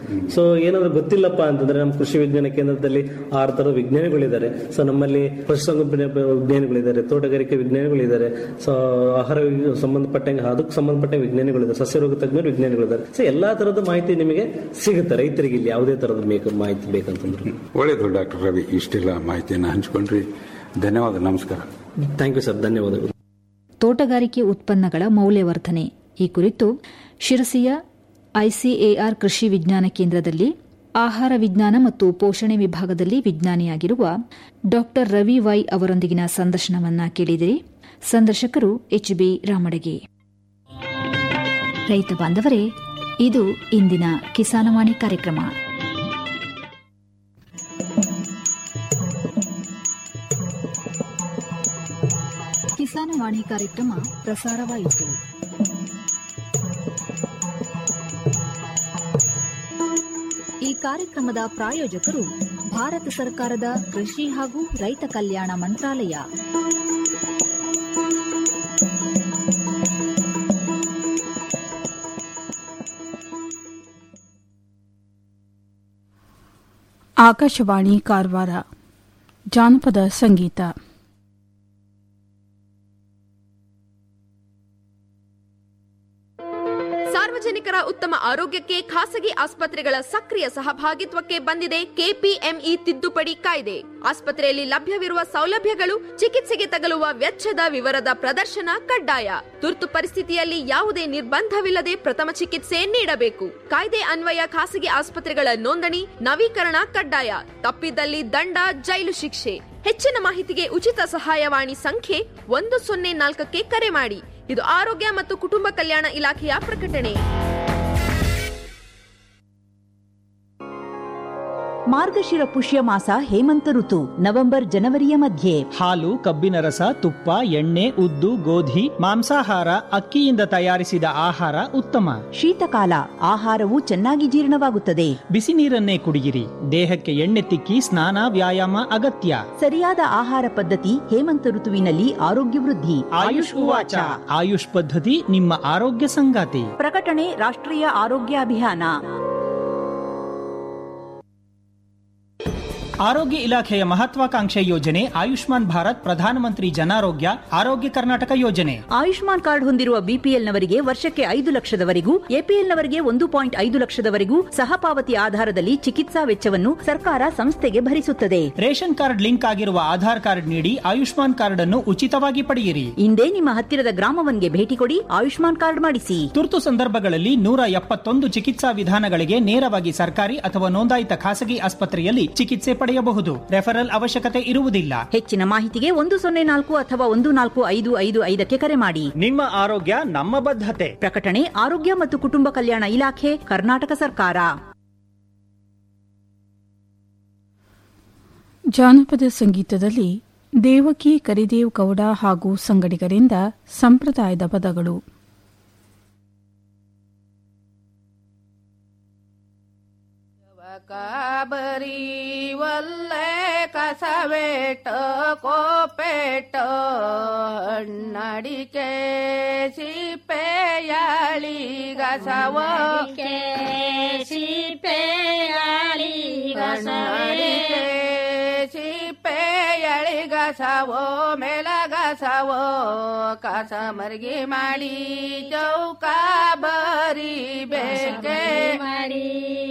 ಸೊ ಏನಾದ್ರು ಗೊತ್ತಿಲ್ಲಪ್ಪ ಅಂತಂದ್ರೆ ನಮ್ಮ ಕೃಷಿ ವಿಜ್ಞಾನ ಕೇಂದ್ರದಲ್ಲಿ ಆರು ತರ ವಿಜ್ಞಾನಿಗಳಿದ್ದಾರೆ ಸೊ ನಮ್ಮಲ್ಲಿ ಪಶುಸಂಗೋಪನೆ ವಿಜ್ಞಾನಿಗಳಿದ್ದಾರೆ ತೋಟಗಾರಿಕೆ ವಿಜ್ಞಾನಿಗಳಿದ್ದಾರೆ ಸೊ ಆಹಾರ ವಿ- ಸಂಬಂಧಪಟ್ಟಂಗೆ ಅದಕ್ಕೆ ಸಂಬಂಧಪಟ್ಟ ವಿಜ್ಞಾನಿಗಳಿದ್ದಾರೆ ಸಸ್ಯರೋಗ ತಜ್ಞರು ವಿಜ್ಞಾನಿಗಳಿದ್ದಾರೆ ಸೊ ಎಲ್ಲಾ ತರದ ಮಾಹಿತಿ ನಿಮಗೆ ಸಿಗುತ್ತೆ ರೈತರಿಗೆ ಇಲ್ಲಿ ಯಾವುದೇ ತರದ ಬೇಕು ಮಾಹಿತಿ ಬೇಕಂತಂದ್ರೆ ಒಳ್ಳೆಯದು ಡಾಕ್ಟರ್ ರವಿ ಇಷ್ಟೆಲ್ಲ ಮಾಹಿತಿಯನ್ನು ಹಂಚ್ಕೊಂಡ್ರಿ ಧನ್ಯವಾದ ನಮಸ್ಕಾರ ಥ್ಯಾಂಕ್ ಯು ಸರ್ ಧನ್ಯವಾದಗಳು ತೋಟಗಾರಿಕೆ ಉತ್ಪನ್ನಗಳ ಮೌಲ್ಯವರ್ಧನೆ ಈ ಕುರಿತು ಶಿರಸಿಯ ಐಸಿಎಆರ್ ಕೃಷಿ ವಿಜ್ಞಾನ ಕೇಂದ್ರದಲ್ಲಿ ಆಹಾರ ವಿಜ್ಞಾನ ಮತ್ತು ಪೋಷಣೆ ವಿಭಾಗದಲ್ಲಿ ವಿಜ್ಞಾನಿಯಾಗಿರುವ ಡಾ ರವಿ ವೈ ಅವರೊಂದಿಗಿನ ಸಂದರ್ಶನವನ್ನ ಕೇಳಿದಿರಿ ಸಂದರ್ಶಕರು ಎಚ್ಬಿ ರಾಮಡಗಿ ರೈತ ಬಾಂಧವರೇ ಇದು ಇಂದಿನ ಕಿಸಾನವಾಣಿ ಕಾರ್ಯಕ್ರಮ ಕಿಸಾನವಾಣಿ ಕಾರ್ಯಕ್ರಮ ಪ್ರಸಾರವಾಯಿತು ಈ ಕಾರ್ಯಕ್ರಮದ ಪ್ರಾಯೋಜಕರು ಭಾರತ ಸರ್ಕಾರದ ಕೃಷಿ ಹಾಗೂ ರೈತ ಕಲ್ಯಾಣ ಮಂತ್ರಾಲಯ ಆಕಾಶವಾಣಿ ಕಾರವಾರ ಜಾನಪದ ಸಂಗೀತ ಸಾರ್ವಜನಿಕರ ಉತ್ತಮ ಆರೋಗ್ಯಕ್ಕೆ ಖಾಸಗಿ ಆಸ್ಪತ್ರೆಗಳ ಸಕ್ರಿಯ ಸಹಭಾಗಿತ್ವಕ್ಕೆ ಬಂದಿದೆ ಕೆಪಿಎಂಇ ತಿದ್ದುಪಡಿ ಕಾಯ್ದೆ ಆಸ್ಪತ್ರೆಯಲ್ಲಿ ಲಭ್ಯವಿರುವ ಸೌಲಭ್ಯಗಳು ಚಿಕಿತ್ಸೆಗೆ ತಗಲುವ ವೆಚ್ಚದ ವಿವರದ ಪ್ರದರ್ಶನ ಕಡ್ಡಾಯ ತುರ್ತು ಪರಿಸ್ಥಿತಿಯಲ್ಲಿ ಯಾವುದೇ ನಿರ್ಬಂಧವಿಲ್ಲದೆ ಪ್ರಥಮ ಚಿಕಿತ್ಸೆ ನೀಡಬೇಕು ಕಾಯ್ದೆ ಅನ್ವಯ ಖಾಸಗಿ ಆಸ್ಪತ್ರೆಗಳ ನೋಂದಣಿ ನವೀಕರಣ ಕಡ್ಡಾಯ ತಪ್ಪಿದಲ್ಲಿ ದಂಡ ಜೈಲು ಶಿಕ್ಷೆ ಹೆಚ್ಚಿನ ಮಾಹಿತಿಗೆ ಉಚಿತ ಸಹಾಯವಾಣಿ ಸಂಖ್ಯೆ ಒಂದು ಸೊನ್ನೆ ನಾಲ್ಕಕ್ಕೆ ಕರೆ ಮಾಡಿ ಇದು ಆರೋಗ್ಯ ಮತ್ತು ಕುಟುಂಬ ಕಲ್ಯಾಣ ಇಲಾಖೆಯ ಪ್ರಕಟಣೆ ಮಾರ್ಗಶಿರ ಪುಷ್ಯ ಮಾಸ ಹೇಮಂತ ಋತು ನವೆಂಬರ್ ಜನವರಿಯ ಮಧ್ಯೆ ಹಾಲು ಕಬ್ಬಿನ ರಸ ತುಪ್ಪ ಎಣ್ಣೆ ಉದ್ದು ಗೋಧಿ ಮಾಂಸಾಹಾರ ಅಕ್ಕಿಯಿಂದ ತಯಾರಿಸಿದ ಆಹಾರ ಉತ್ತಮ ಶೀತಕಾಲ ಆಹಾರವು ಚೆನ್ನಾಗಿ ಜೀರ್ಣವಾಗುತ್ತದೆ ಬಿಸಿ ನೀರನ್ನೇ ಕುಡಿಯಿರಿ ದೇಹಕ್ಕೆ ಎಣ್ಣೆ ತಿಕ್ಕಿ ಸ್ನಾನ ವ್ಯಾಯಾಮ ಅಗತ್ಯ ಸರಿಯಾದ ಆಹಾರ ಪದ್ಧತಿ ಹೇಮಂತ ಋತುವಿನಲ್ಲಿ ಆರೋಗ್ಯ ವೃದ್ಧಿ ಆಯುಷ್ ಉವಾಚ ಆಯುಷ್ ಪದ್ಧತಿ ನಿಮ್ಮ ಆರೋಗ್ಯ ಸಂಗಾತಿ ಪ್ರಕಟಣೆ ರಾಷ್ಟ್ರೀಯ ಆರೋಗ್ಯ ಅಭಿಯಾನ ಆರೋಗ್ಯ ಇಲಾಖೆಯ ಮಹತ್ವಾಕಾಂಕ್ಷೆ ಯೋಜನೆ ಆಯುಷ್ಮಾನ್ ಭಾರತ್ ಪ್ರಧಾನಮಂತ್ರಿ ಜನಾರೋಗ್ಯ ಆರೋಗ್ಯ ಕರ್ನಾಟಕ ಯೋಜನೆ ಆಯುಷ್ಮಾನ್ ಕಾರ್ಡ್ ಹೊಂದಿರುವ ಬಿಪಿಎಲ್ನವರಿಗೆ ವರ್ಷಕ್ಕೆ ಐದು ಲಕ್ಷದವರೆಗೂ ಎಪಿಎಲ್ನವರಿಗೆ ಒಂದು ಪಾಯಿಂಟ್ ಐದು ಲಕ್ಷದವರೆಗೂ ಸಹಪಾವತಿ ಆಧಾರದಲ್ಲಿ ಚಿಕಿತ್ಸಾ ವೆಚ್ಚವನ್ನು ಸರ್ಕಾರ ಸಂಸ್ಥೆಗೆ ಭರಿಸುತ್ತದೆ ರೇಷನ್ ಕಾರ್ಡ್ ಲಿಂಕ್ ಆಗಿರುವ ಆಧಾರ್ ಕಾರ್ಡ್ ನೀಡಿ ಆಯುಷ್ಮಾನ್ ಕಾರ್ಡ್ ಅನ್ನು ಉಚಿತವಾಗಿ ಪಡೆಯಿರಿ ಇಂದೇ ನಿಮ್ಮ ಹತ್ತಿರದ ಗ್ರಾಮವನ್ಗೆ ಭೇಟಿ ಕೊಡಿ ಆಯುಷ್ಮಾನ್ ಕಾರ್ಡ್ ಮಾಡಿಸಿ ತುರ್ತು ಸಂದರ್ಭಗಳಲ್ಲಿ ನೂರ ಎಪ್ಪತ್ತೊಂದು ಚಿಕಿತ್ಸಾ ವಿಧಾನಗಳಿಗೆ ನೇರವಾಗಿ ಸರ್ಕಾರಿ ಅಥವಾ ನೋಂದಾಯಿತ ಖಾಸಗಿ ಆಸ್ಪತ್ರೆಯಲ್ಲಿ ಚಿಕಿತ್ಸೆ ಪಡೆಯಬಹುದು ರೆಫರಲ್ ಅವಶ್ಯಕತೆ ಇರುವುದಿಲ್ಲ ಹೆಚ್ಚಿನ ಮಾಹಿತಿಗೆ ಒಂದು ಸೊನ್ನೆ ನಾಲ್ಕು ಅಥವಾ ಒಂದು ನಾಲ್ಕು ಐದು ಐದು ಐದಕ್ಕೆ ಕರೆ ಮಾಡಿ ನಿಮ್ಮ ಆರೋಗ್ಯ ನಮ್ಮ ಬದ್ಧತೆ ಪ್ರಕಟಣೆ ಆರೋಗ್ಯ ಮತ್ತು ಕುಟುಂಬ ಕಲ್ಯಾಣ ಇಲಾಖೆ ಕರ್ನಾಟಕ ಸರ್ಕಾರ ಜಾನಪದ ಸಂಗೀತದಲ್ಲಿ ದೇವಕಿ ಕರಿದೇವ್ ಗೌಡ ಹಾಗೂ ಸಂಗಡಿಗರಿಂದ ಸಂಪ್ರದಾಯದ ಪದಗಳು काबरी वल्ले कसवेट कोपेट हण्णडिके ಸಿಪ್ಪೆಯಾಳಿ ಗಸವ ಸಿಪ್ಪೆಯಾಳಿ ಗಸವಡಿಕೆ ಸಿಪ್ಪೆಯಾಳಿ ಗಸವೋ ಮೇಲ ಗಸವೋ ಕಸ ಮರ್ಗಿ ಮಾಡಿ ಚೌಕ ಬರಿ ಬೇಕೆ ಮಾಡಿ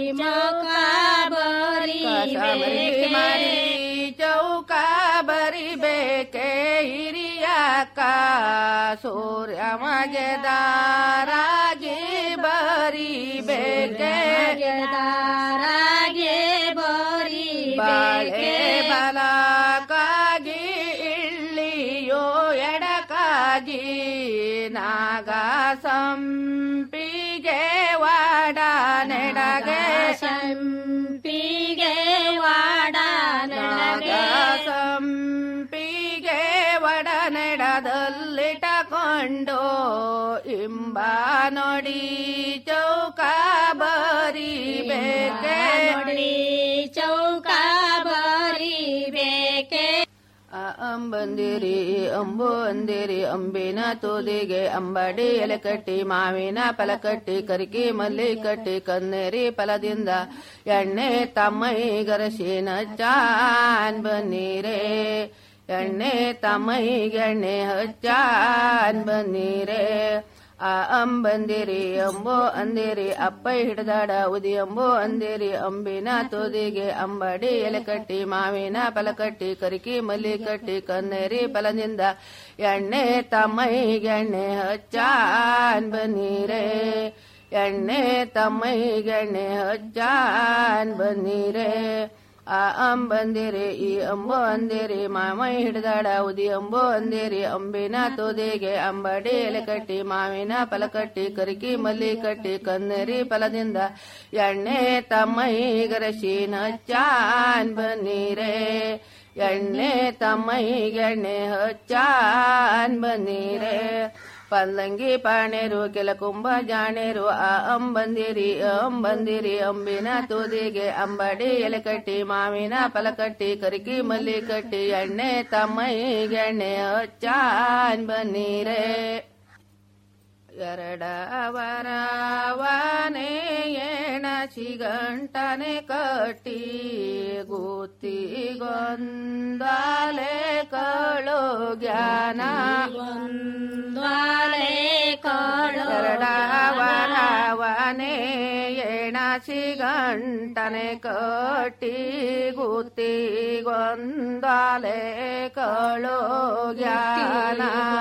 ಕಸಬರಿ ಮಾಡಿ ಚೌಕ ಬರಿ ಬೇಕೆ ಹಿರಿಯಕ್ಕ ಸೂರ್ಯ ಮಗೆ ದಾರಾಗಿ ಬರಿ ಬೇಕೆ ದಾರಾಗೆ ಬರಿ ಬಾಳೆ ಬಲಕಾಗಿ ಇಳ್ಳಿಯೋ ಎಡಕಾಗಿ ನಾಗ ಸಂಪಿಗೆ ವಾಡ ನೆಡಗೆ ಸಂಪಿಗೆ ವಾಡ ನೆಡಗೆ ಸಂಪಿಗೆ ವಡ ನೆಡದಲ್ಲಿಟ್ಟಕೊಂಡು ಇಂಬ ನೋಡಿ ಚೌಕ ಬರಿ ಬೇಕೆ ನೋಡಿ ಚೌಕ ಬರಿ ಬೇಕೆ ಅಂಬಂದಿರಿ ಅಂಬು ಅಂದಿರಿ ಅಂಬಿನ ತೂದಿಗೆ ಅಂಬಡಿ ಎಲೆ ಕಟ್ಟಿ ಮಾವಿನ ಫಲ ಕಟ್ಟಿ ಕರಿಕಿ ಮಲ್ಲಿ ಕಟ್ಟಿ ಕನ್ನೇರಿ ಫಲದಿಂದ ಎಣ್ಣೆ ತಮ್ಮೈಗರಸಿನ ಚಾನ್ ಬನ್ನೀರೇ ಎಣ್ಣೆ ತಮ್ಮೈಗೆಣ್ಣೆ ಹಚ್ಚಾನ್ ಬನ್ನೀರೇ ಆ ಅಂಬಂದಿರಿ ಅಂಬೋ ಅಂದಿರಿ ಅಪ್ಪೈ ಹಿಡ್ದಾಡ ಉದಿ ಅಂಬೋ ಅಂದಿರಿ ಅಂಬಿನ ತುದಿಗೆ ಅಂಬಡಿ ಎಲೆ ಕಟ್ಟಿ ಮಾವಿನ ಫಲ ಕಟ್ಟಿ ಕರಿಕಿ ಮಲ್ಲಿ ಕಟ್ಟಿ ಕನ್ನೇರಿ ಫಲದಿಂದ ಎಣ್ಣೆ ತಮ್ಮೈಗೆಣ್ಣೆ ಹಚ್ಚಾನ್ ಬನ್ನೀರೇ ಎಣ್ಣೆ ತಮ್ಮೈಗೆಣ್ಣೆ ಹಚ್ಚಾನ್ ಬನ್ನೀರೇ ಆ ಅಂಬಂದಿರಿ ಈ ಅಂಬೋ ಅಂದಿರಿ ಮಾಮೈ ಹಿಡ್ದಾಡ ಉದಿ ಅಂಬೋ ಅಂದಿರಿ ಅಂಬಿನ ತೋದಿಗೆ ಅಂಬಡಿ ಎಲೆ ಕಟ್ಟಿ ಮಾವಿನ ಫಲ ಕಟ್ಟಿ ಕರಿಕಿ ಮಲ್ಲಿ ಕಟ್ಟಿ ಕನ್ನರಿ ಫಲದಿಂದ ಎಣ್ಣೆ ತಮ್ಮೈಗರಸಿನ ಚಾನ್ ಬನ್ನೀರೇ ಎಣ್ಣೆ ತಮ್ಮೈಗೆಣ್ಣೆ ಹಚ್ಚಾನ್ ಬನ್ನೀರೇ ಪಲ್ಲಂಗಿ ಪಾಣೇರು ಕೆಲ ಕುಂಭ ಜಾಣೇರು ಆ ಅಂಬಂದಿರಿ ಅಂಬಂದಿರಿ ಅಂಬಿನ ತೂದಿಗೆ ಅಂಬಡಿ ಎಲೆ ಕಟ್ಟಿ ಮಾವಿನ ಫಲ ಕಟ್ಟಿ ಕರಿಕಿ ಮಲ್ಲಿ ಕಟ್ಟಿ ಎಣ್ಣೆ ತಮ್ಮೈಗೆಣ್ಣೆ ಹಚ್ಚಾನ್ ಬನ್ನೀರೇ ಎರಡವರವನೇ ಏಣ ಸಿಗಂಟನೆ ಕಟ್ಟಿ ಗುತ್ತಿಗೊಂದಲೆ ಕಳು ಜ್ಞಾನ ಎರಡವರವನೇ ಏಣ ಸಿಗಂಟನೆ ಕಟ್ಟಿ ಗುತ್ತಿಗೊಂದಲೆ ಕಳು ಜ್ಞಾನ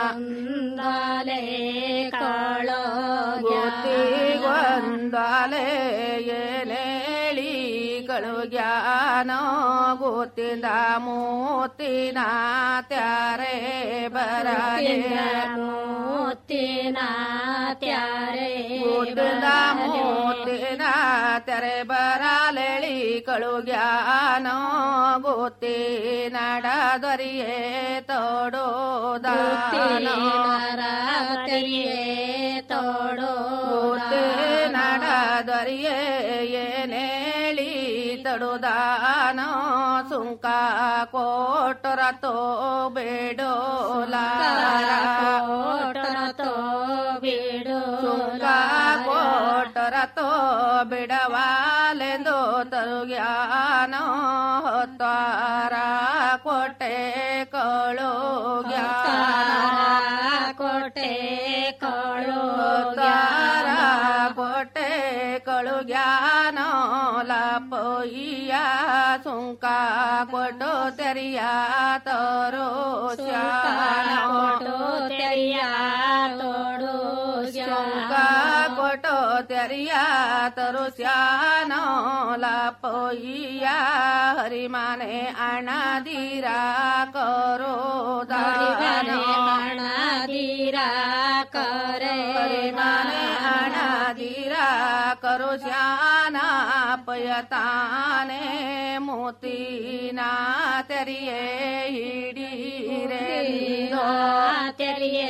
ಗೊತ್ತಿಗೊಂದಲೆ ಏನೇಳಿ ಕಳು ಜ್ಞಾನ ಗೊತ್ತಿಂದ ಮೂತಿನ ತ್ಯಾರೆ ಬರಗೆ ಮೂತಿನ ತ್ಯಾರೆ ಗೊತ್ತಿಂದ ಮೂತಿನ ತೆರೆ ಬರಲೆಳಿ ಕಳು ಜ್ಞಾನ ಗೊತ್ತಿ ನಡದರಿಯೇ ತೋಡೋದಾನ ತೋಡೋ ನಡದರಿಯೇ ಏನೇಳಿ ತಡುದಾನ ಸುಂಕ ಕೋಟರ ತೋ ಬೇಡೋಲಾರ ಸುಂಕ ಕೋಟರ ತೋ ಬಿಡವಾಲೆಂದು ತರುಗ್ಯಾನ ಹೊತ್ತಾರ ಕೋಟೆ ಕಳು ಕೋಟೆ ಕಳು ತಾರ ಕೋಟೆ ಕಳು ಜ್ಞಾನ ಲಪೊಯ್ಯ ಸುಂಕ ಕೊಟ್ಟು ತೆರಿಯ ತೋರೋ ಕೊಟ್ಟು ತೆರಿಯ ತೋಡು ಸುಂಕ ಕೊಟ್ಟು ತೆರಿಯ ತರು ಸ್ಯಾನ ಲಪೊಯ್ಯ ಹರಿಮಾನೆ ಅಣದಿರ ಕರೋ ದಾನ ಧೀರಾ करे ಪರಿಮಾನೆ ಅಣದಿರ ಕರು ಸ್ಯಾನ ಪಯತಾನೆ ಮೋತಿನ ತೆರಿಯೇ ಹಿಡೀರೆ ತೆರಿಯೇ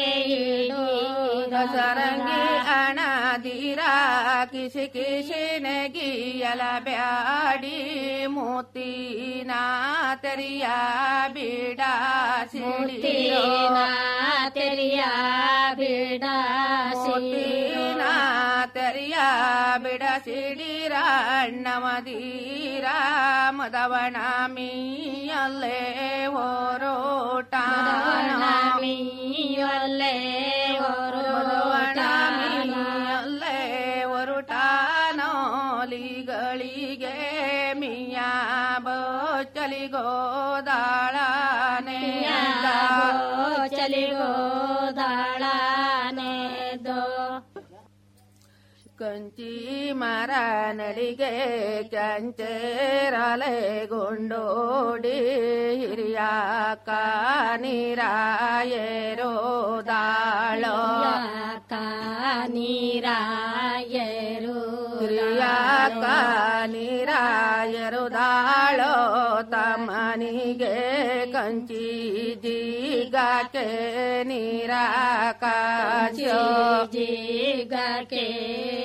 ದಸರಂಗಿ ಅಣದಿರ ಕಿಸಿ ಕಿಸಿನೆ ಗೀಯಲ ಬ್ಯಾಡಿ ಮೋತಿನ ತೆರಿಯ ಬಿಡ ಮುತ್ತಿನ ತೆರಿಯ ಬಿಡ ಮೋತಿನ ತೆರಿಯ ಬಿಡ ಸಿಡಿರ ಅಣ್ಣಮದೀರ ಮದವಣ ಮೀಯಲ್ಲೇ ಹೊರೋಟ ಮೀಯಲ್ಲೇ ಮದವಣ ಮೀಯಲ್ಲೇ ಹೊರುಟಾನೋಲಿಗಳಿಗೆ ಮಿಯ ಬಚ್ಚಲಿಗೋದಾಳನೆ ಚಲಿಗೋ ದಾಳಾನೆ ದೋ ಕಂಚಿ ಮರ ನಡಿಗೆ ಕಂಚೇರಲೆ ಗುಂಡೋಡಿ ಹಿರಿಯ ಕಾನಿರಾಯರೋ ದಾಳೋ ನೀರಾಯರು ಹಿರಿಯ ಕಾನಿರಾಯರು ದಾಳೋ ತಮ್ಮನಿಗೆ ಕಂಚಿ ಜಿ ಜಿಗಕ್ಕೆ ನೀರಾಕಾಶ ಜಿಗಕ್ಕೆ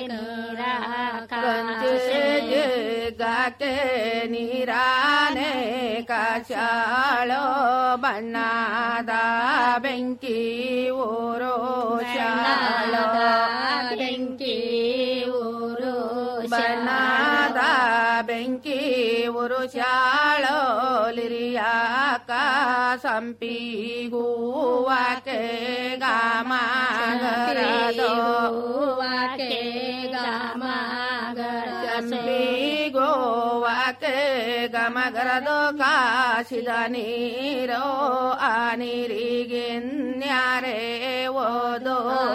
ಕಂಚೆ ಜಿಗಕ್ಕೆ ನೀರಾನೆ ಕಾಚಾಳೋ ಬಣ್ಣದ ಬೆಂಕಿ ಊರೋ ಶಾಳೋ ಬೆಂಕಿ ಊರು ಬಣ್ಣದ ಬೆಂಕಿ ಊರು ಶಾಳೋ ಲಿರಿಯಾಕ ಸಂಪಿಗೂವಕ್ಕೆ ಗಾಮಗರದೋ ವಾಕೆ ಸಂಪಿಗೋವಕ್ಕೆ ಗಮಗರದೋ ಕಾಸಿದ ನೀರೋ ಆ ನೀರಿಗೆನ್ಯಾರೆ ಓದೋ